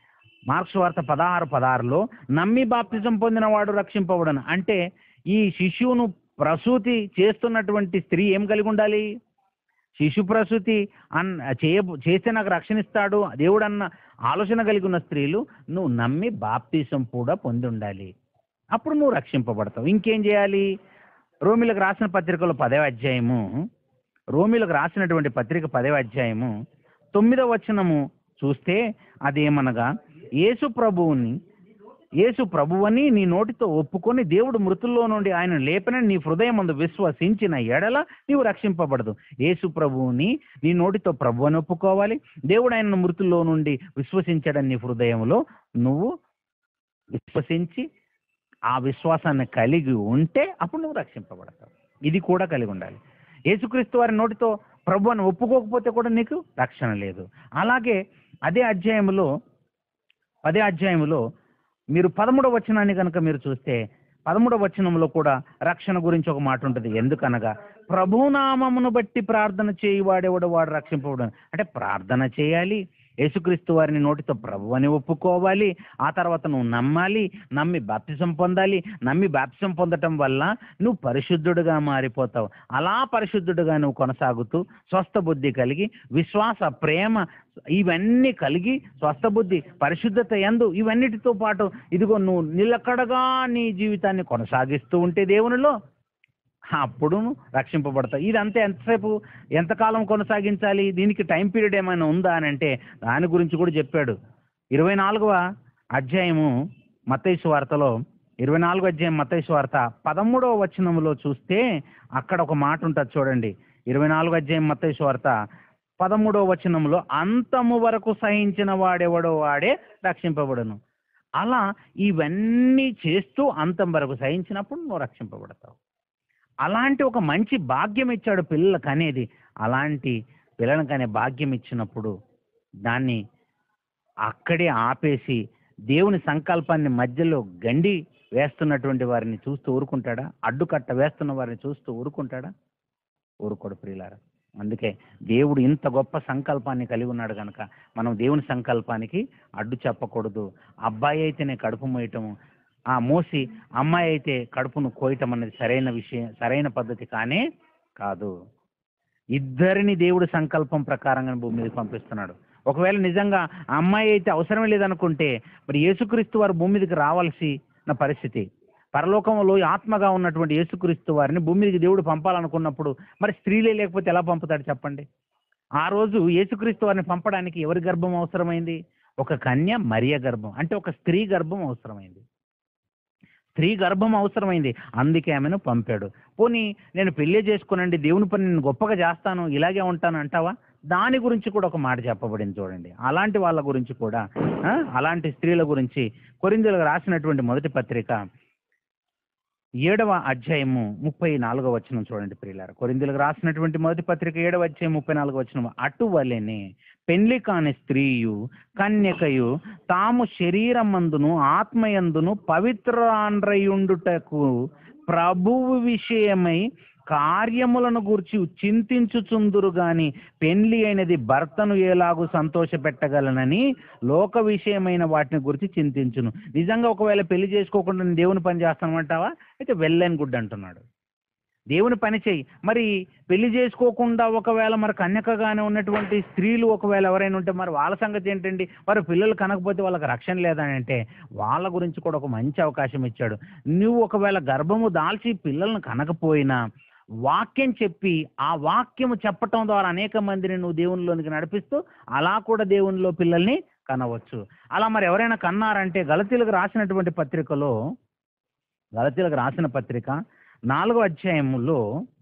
మార్క్స్ వార్త పదహారు పదహారులో నమ్మి బాప్తిజం పొందినవాడు రక్షింపబడను అంటే ఈ శిశువును ప్రసూతి చేస్తున్నటువంటి స్త్రీ ఏం కలిగి ఉండాలి శిశు ప్రసూతి అన్ చేయ చేస్తే నాకు రక్షణ ఇస్తాడు దేవుడు అన్న ఆలోచన కలిగి ఉన్న స్త్రీలు నువ్వు నమ్మి బాప్తిజం కూడా పొంది ఉండాలి అప్పుడు నువ్వు రక్షింపబడతావు ఇంకేం చేయాలి రోమిలకు రాసిన పత్రికలో పదవ అధ్యాయము రోమిలకు రాసినటువంటి పత్రిక పదవ అధ్యాయము తొమ్మిదవ వచనము చూస్తే అదేమనగా యేసు ప్రభువుని యేసు ప్రభువని నీ నోటితో ఒప్పుకొని దేవుడు మృతుల్లో నుండి ఆయన లేపనని నీ హృదయం అందు విశ్వసించిన ఎడల నీవు రక్షింపబడదు యేసు ప్రభువుని నీ నోటితో ప్రభు అని ఒప్పుకోవాలి దేవుడు ఆయన మృతుల్లో నుండి విశ్వసించడని నీ హృదయంలో నువ్వు విశ్వసించి ఆ విశ్వాసాన్ని కలిగి ఉంటే అప్పుడు నువ్వు రక్షింపబడతావు ఇది కూడా కలిగి ఉండాలి యేసుక్రీస్తు వారి నోటితో ప్రభు అని ఒప్పుకోకపోతే కూడా నీకు రక్షణ లేదు అలాగే అదే అధ్యాయంలో అదే అధ్యాయంలో మీరు పదమూడవ వచనాన్ని కనుక మీరు చూస్తే పదమూడవ వచనంలో కూడా రక్షణ గురించి ఒక మాట ఉంటుంది ఎందుకనగా ప్రభునామమును బట్టి ప్రార్థన చేయువాడెవడు వాడు రక్షింపబడు అంటే ప్రార్థన చేయాలి యేసుక్రీస్తు వారిని నోటితో ప్రభు అని ఒప్పుకోవాలి ఆ తర్వాత నువ్వు నమ్మాలి నమ్మి బాప్తిజం పొందాలి నమ్మి బాప్తిజం పొందటం వల్ల నువ్వు పరిశుద్ధుడుగా మారిపోతావు అలా పరిశుద్ధుడుగా నువ్వు కొనసాగుతూ స్వస్థ బుద్ధి కలిగి విశ్వాస ప్రేమ ఇవన్నీ కలిగి స్వస్థ బుద్ధి పరిశుద్ధత ఎందు ఇవన్నిటితో పాటు ఇదిగో నువ్వు నిలకడగా నీ జీవితాన్ని కొనసాగిస్తూ ఉంటే దేవునిలో అప్పుడు నువ్వు రక్షింపబడతావు ఇదంతా ఎంతసేపు ఎంతకాలం కొనసాగించాలి దీనికి టైం పీరియడ్ ఏమైనా ఉందా అని అంటే దాని గురించి కూడా చెప్పాడు ఇరవై నాలుగవ అధ్యాయము మత్తైసు వార్తలో ఇరవై నాలుగో అధ్యాయం మత్తైసు వార్త పదమూడవ వచనంలో చూస్తే అక్కడ ఒక మాట ఉంటుంది చూడండి ఇరవై నాలుగో అధ్యాయం మత్తైసు వార్త పదమూడవ వచనంలో అంతము వరకు సహించిన వాడెవడో వాడే రక్షింపబడును అలా ఇవన్నీ చేస్తూ అంతం వరకు సహించినప్పుడు నువ్వు రక్షింపబడతావు అలాంటి ఒక మంచి భాగ్యం ఇచ్చాడు పిల్లలకు అనేది అలాంటి పిల్లలకు అనే భాగ్యం ఇచ్చినప్పుడు దాన్ని అక్కడే ఆపేసి దేవుని సంకల్పాన్ని మధ్యలో గండి వేస్తున్నటువంటి వారిని చూస్తూ ఊరుకుంటాడా అడ్డుకట్ట వేస్తున్న వారిని చూస్తూ ఊరుకుంటాడా ఊరుకోడు ప్రియులారా అందుకే దేవుడు ఇంత గొప్ప సంకల్పాన్ని కలిగి ఉన్నాడు కనుక మనం దేవుని సంకల్పానికి అడ్డు చెప్పకూడదు అబ్బాయి అయితేనే కడుపు మోయటము ఆ మోసి అమ్మాయి అయితే కడుపును కోయటం అనేది సరైన విషయం సరైన పద్ధతి కానే కాదు ఇద్దరిని దేవుడు సంకల్పం ప్రకారంగా భూమి మీదకి పంపిస్తున్నాడు ఒకవేళ నిజంగా ఆ అమ్మాయి అయితే అవసరమే లేదనుకుంటే మరి యేసుక్రీస్తు వారు భూమి మీదకి రావాల్సిన పరిస్థితి పరలోకంలో ఆత్మగా ఉన్నటువంటి యేసుక్రీస్తు వారిని భూమి మీదకి దేవుడు పంపాలనుకున్నప్పుడు మరి స్త్రీలే లేకపోతే ఎలా పంపుతాడు చెప్పండి ఆ రోజు యేసుక్రీస్తు వారిని పంపడానికి ఎవరి గర్భం అవసరమైంది ఒక కన్య మరియ గర్భం అంటే ఒక స్త్రీ గర్భం అవసరమైంది స్త్రీ గర్భం అవసరమైంది అందుకే ఆమెను పంపాడు పోనీ నేను పెళ్లి చేసుకునండి దేవుని పని నేను గొప్పగా చేస్తాను ఇలాగే ఉంటాను అంటావా దాని గురించి కూడా ఒక మాట చెప్పబడింది చూడండి అలాంటి వాళ్ళ గురించి కూడా ఆ, అలాంటి స్త్రీల గురించి కొరిందులకు రాసినటువంటి మొదటి పత్రిక ఏడవ అధ్యాయము ముప్పై నాలుగవ వచనం చూడండి ప్రియులార కొరిందులకు రాసినటువంటి మొదటి పత్రిక ఏడవ అధ్యాయం ముప్పై నాలుగవ వచనం అటువలెనే పెండ్లి కాని స్త్రీయు కన్యకయు తాము శరీరమందును ఆత్మయందును పవిత్రాండ్రయుండుటకు ప్రభువు విషయమై కార్యములను గూర్చి చింతించుచుందురు గాని పెండ్లి అయినది భర్తను ఎలాగూ సంతోషపెట్టగలనని లోక విషయమైన వాటిని గురించి చింతించును నిజంగా ఒకవేళ పెళ్లి చేసుకోకుండా నేను దేవుని పని చేస్తానంటావా అయితే వెళ్ళని గుడ్ అంటున్నాడు దేవుని పని చేయి మరి పెళ్లి చేసుకోకుండా ఒకవేళ మరి కన్యకగానే ఉన్నటువంటి స్త్రీలు ఒకవేళ ఎవరైనా ఉంటే మరి వాళ్ళ సంగతి ఏంటండి వారు పిల్లలు కనకపోతే వాళ్ళకి రక్షణ లేదని అంటే వాళ్ళ గురించి కూడా ఒక మంచి అవకాశం ఇచ్చాడు నువ్వు ఒకవేళ గర్భము దాల్చి పిల్లలను కనకపోయినా వాక్యం చెప్పి ఆ వాక్యము చెప్పటం ద్వారా అనేక మందిని నువ్వు దేవునిలోనికి నడిపిస్తూ అలా కూడా దేవునిలో పిల్లల్ని కనవచ్చు అలా మరి ఎవరైనా కన్నారంటే గలతీలకు రాసినటువంటి పత్రికలో గలతీలకు రాసిన పత్రిక నాలుగో అధ్యాయములో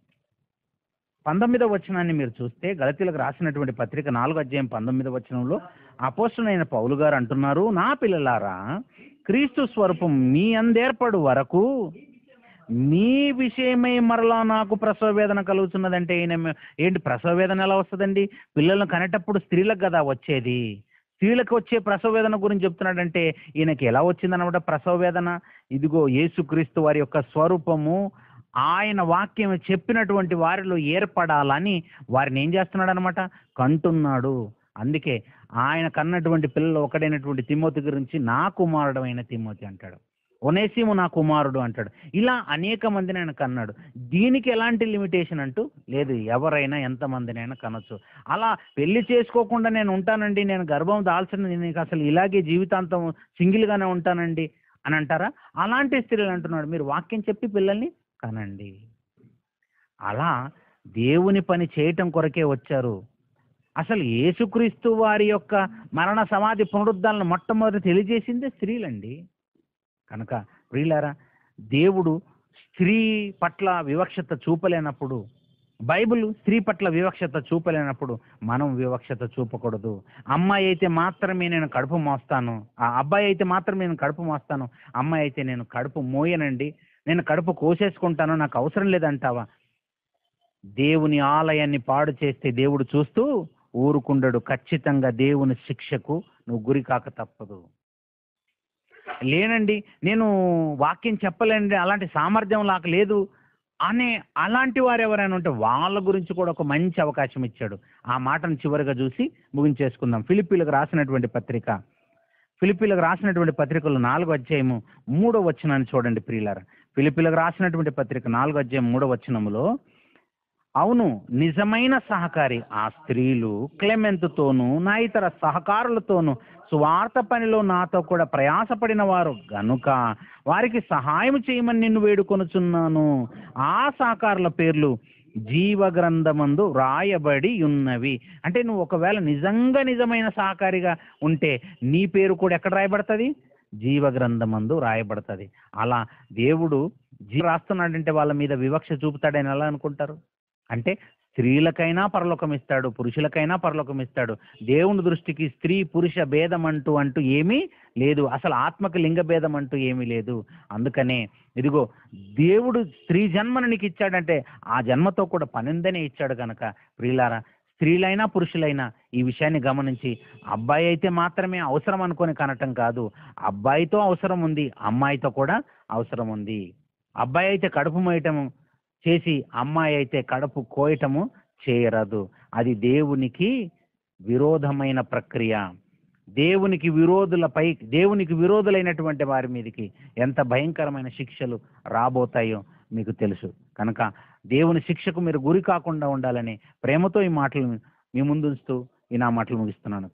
పంతొమ్మిదవ వచనాన్ని మీరు చూస్తే గలతీలకు రాసినటువంటి పత్రిక నాలుగో అధ్యాయం పంతొమ్మిదవ వచనంలో అపోస్తులైన పౌలు గారు అంటున్నారు నా పిల్లలారా క్రీస్తు స్వరూపం మీ అందేర్పడు వరకు మీ విషయమై మరలా నాకు ప్రసవ వేదన కలుగుతున్నదంటే ఈయన మే- ఏంటి ప్రసవ వేదన ఎలా వస్తుందండి పిల్లలను కనేటప్పుడు స్త్రీలకు కదా వచ్చేది స్త్రీలకు వచ్చే ప్రసవ వేదన గురించి చెప్తున్నాడంటే ఈయనకి ఎలా వచ్చిందన్నమాట ప్రసవ వేదన ఇదిగో యేసుక్రీస్తు వారి యొక్క స్వరూపము ఆయన వాక్యం చెప్పినటువంటి వారిలో ఏర్పడాలని వారిని ఏం చేస్తున్నాడు అనమాట కంటున్నాడు అందుకే ఆయన కన్నటువంటి పిల్లలు ఒకడైనటువంటి తిమోతి గురించి నా కుమారుడమైన తిమోతి అంటాడు ఒనేసిము నా కుమారుడు అంటాడు ఇలా అనేక మందిని ఆయన కన్నాడు దీనికి ఎలాంటి లిమిటేషన్ అంటూ లేదు ఎవరైనా ఎంతమందినైనా కనొచ్చు అలా పెళ్లి చేసుకోకుండా నేను ఉంటానండి నేను గర్భం దాల్చిన నేను అసలు ఇలాగే జీవితాంతం సింగిల్గానే ఉంటానండి అని అంటారా అలాంటి స్త్రీలు అంటున్నాడు మీరు వాక్యం చెప్పి పిల్లల్ని కనండి అలా దేవుని పని చేయటం కొరకే వచ్చారు అసలు యేసుక్రీస్తు వారి యొక్క మరణ సమాధి పునరుద్ధాలను మొట్టమొదటి తెలియజేసిందే స్త్రీలండి కనుక ప్రియులారా దేవుడు స్త్రీ పట్ల వివక్షత చూపలేనప్పుడు బైబిల్ స్త్రీ పట్ల వివక్షత చూపలేనప్పుడు మనం వివక్షత చూపకూడదు అమ్మాయి అయితే మాత్రమే నేను కడుపు మోస్తాను ఆ అబ్బాయి అయితే మాత్రమే నేను కడుపు మోస్తాను అమ్మాయి అయితే నేను కడుపు మోయనండి నేను కడుపు కోసేసుకుంటాను నాకు అవసరం లేదంటావా దేవుని ఆలయాన్ని పాడు చేస్తే దేవుడు చూస్తూ ఊరుకుండడు ఖచ్చితంగా దేవుని శిక్షకు నువ్వు గురి కాక తప్పదు లేనండి నేను వాక్యం చెప్పలేనండి అలాంటి సామర్థ్యం నాకు లేదు అనే అలాంటి వారు ఎవరైనా ఉంటే వాళ్ళ గురించి కూడా ఒక మంచి అవకాశం ఇచ్చాడు ఆ మాటను చివరిగా చూసి ముగించేసుకుందాం ఫిలిప్పీలకు రాసినటువంటి పత్రిక ఫిలిప్పీలకు రాసినటువంటి పత్రికలు నాలుగో అధ్యాయము మూడో వచనాన్ని చూడండి ప్రియులారా ఫిలిప్పీలకు రాసినటువంటి పత్రిక నాలుగో అధ్యాయం మూడో వచనములో అవును నిజమైన సహకారి ఆ స్త్రీలు క్లెమెంతుతోనూ నా ఇతర సహకారులతోనూ సువార్త పనిలో నాతో కూడా ప్రయాసపడిన వారు గనుక వారికి సహాయం చేయమని నిన్ను వేడుకొనుచున్నాను ఆ సహకారుల పేర్లు జీవ గ్రంథమందు రాయబడి ఉన్నవి అంటే నువ్వు ఒకవేళ నిజంగా నిజమైన సహకారిగా ఉంటే నీ పేరు కూడా ఎక్కడ రాయబడుతుంది జీవ గ్రంథమందు రాయబడుతుంది అలా దేవుడు జీ రాస్తున్నాడంటే వాళ్ళ మీద వివక్ష చూపుతాడని ఎలా అనుకుంటారు అంటే స్త్రీలకైనా పరలోకం ఇస్తాడు పురుషులకైనా పరలోకం ఇస్తాడు దేవుని దృష్టికి స్త్రీ పురుష భేదం అంటూ అంటూ ఏమీ లేదు అసలు ఆత్మకి లింగ భేదం అంటూ ఏమీ లేదు అందుకనే ఇదిగో దేవుడు స్త్రీ జన్మను నీకు ఇచ్చాడంటే ఆ జన్మతో కూడా పనిందనే ఇచ్చాడు కనుక ప్రియులారా స్త్రీలైనా పురుషులైనా ఈ విషయాన్ని గమనించి అబ్బాయి అయితే మాత్రమే అవసరం అనుకొని కనటం కాదు అబ్బాయితో అవసరం ఉంది అమ్మాయితో కూడా అవసరం ఉంది అబ్బాయి అయితే కడుపు మోయటము చేసి అమ్మాయి అయితే కడుపు కోయటము చేయరాదు అది దేవునికి విరోధమైన ప్రక్రియ దేవునికి విరోధులపై దేవునికి విరోధులైనటువంటి వారి మీదకి ఎంత భయంకరమైన శిక్షలు రాబోతాయో మీకు తెలుసు కనుక దేవుని శిక్షకు మీరు గురి కాకుండా ఉండాలని ప్రేమతో ఈ మాటలు మీ ముందుంచుతూ ఈ నా మాటలు ముగిస్తున్నాను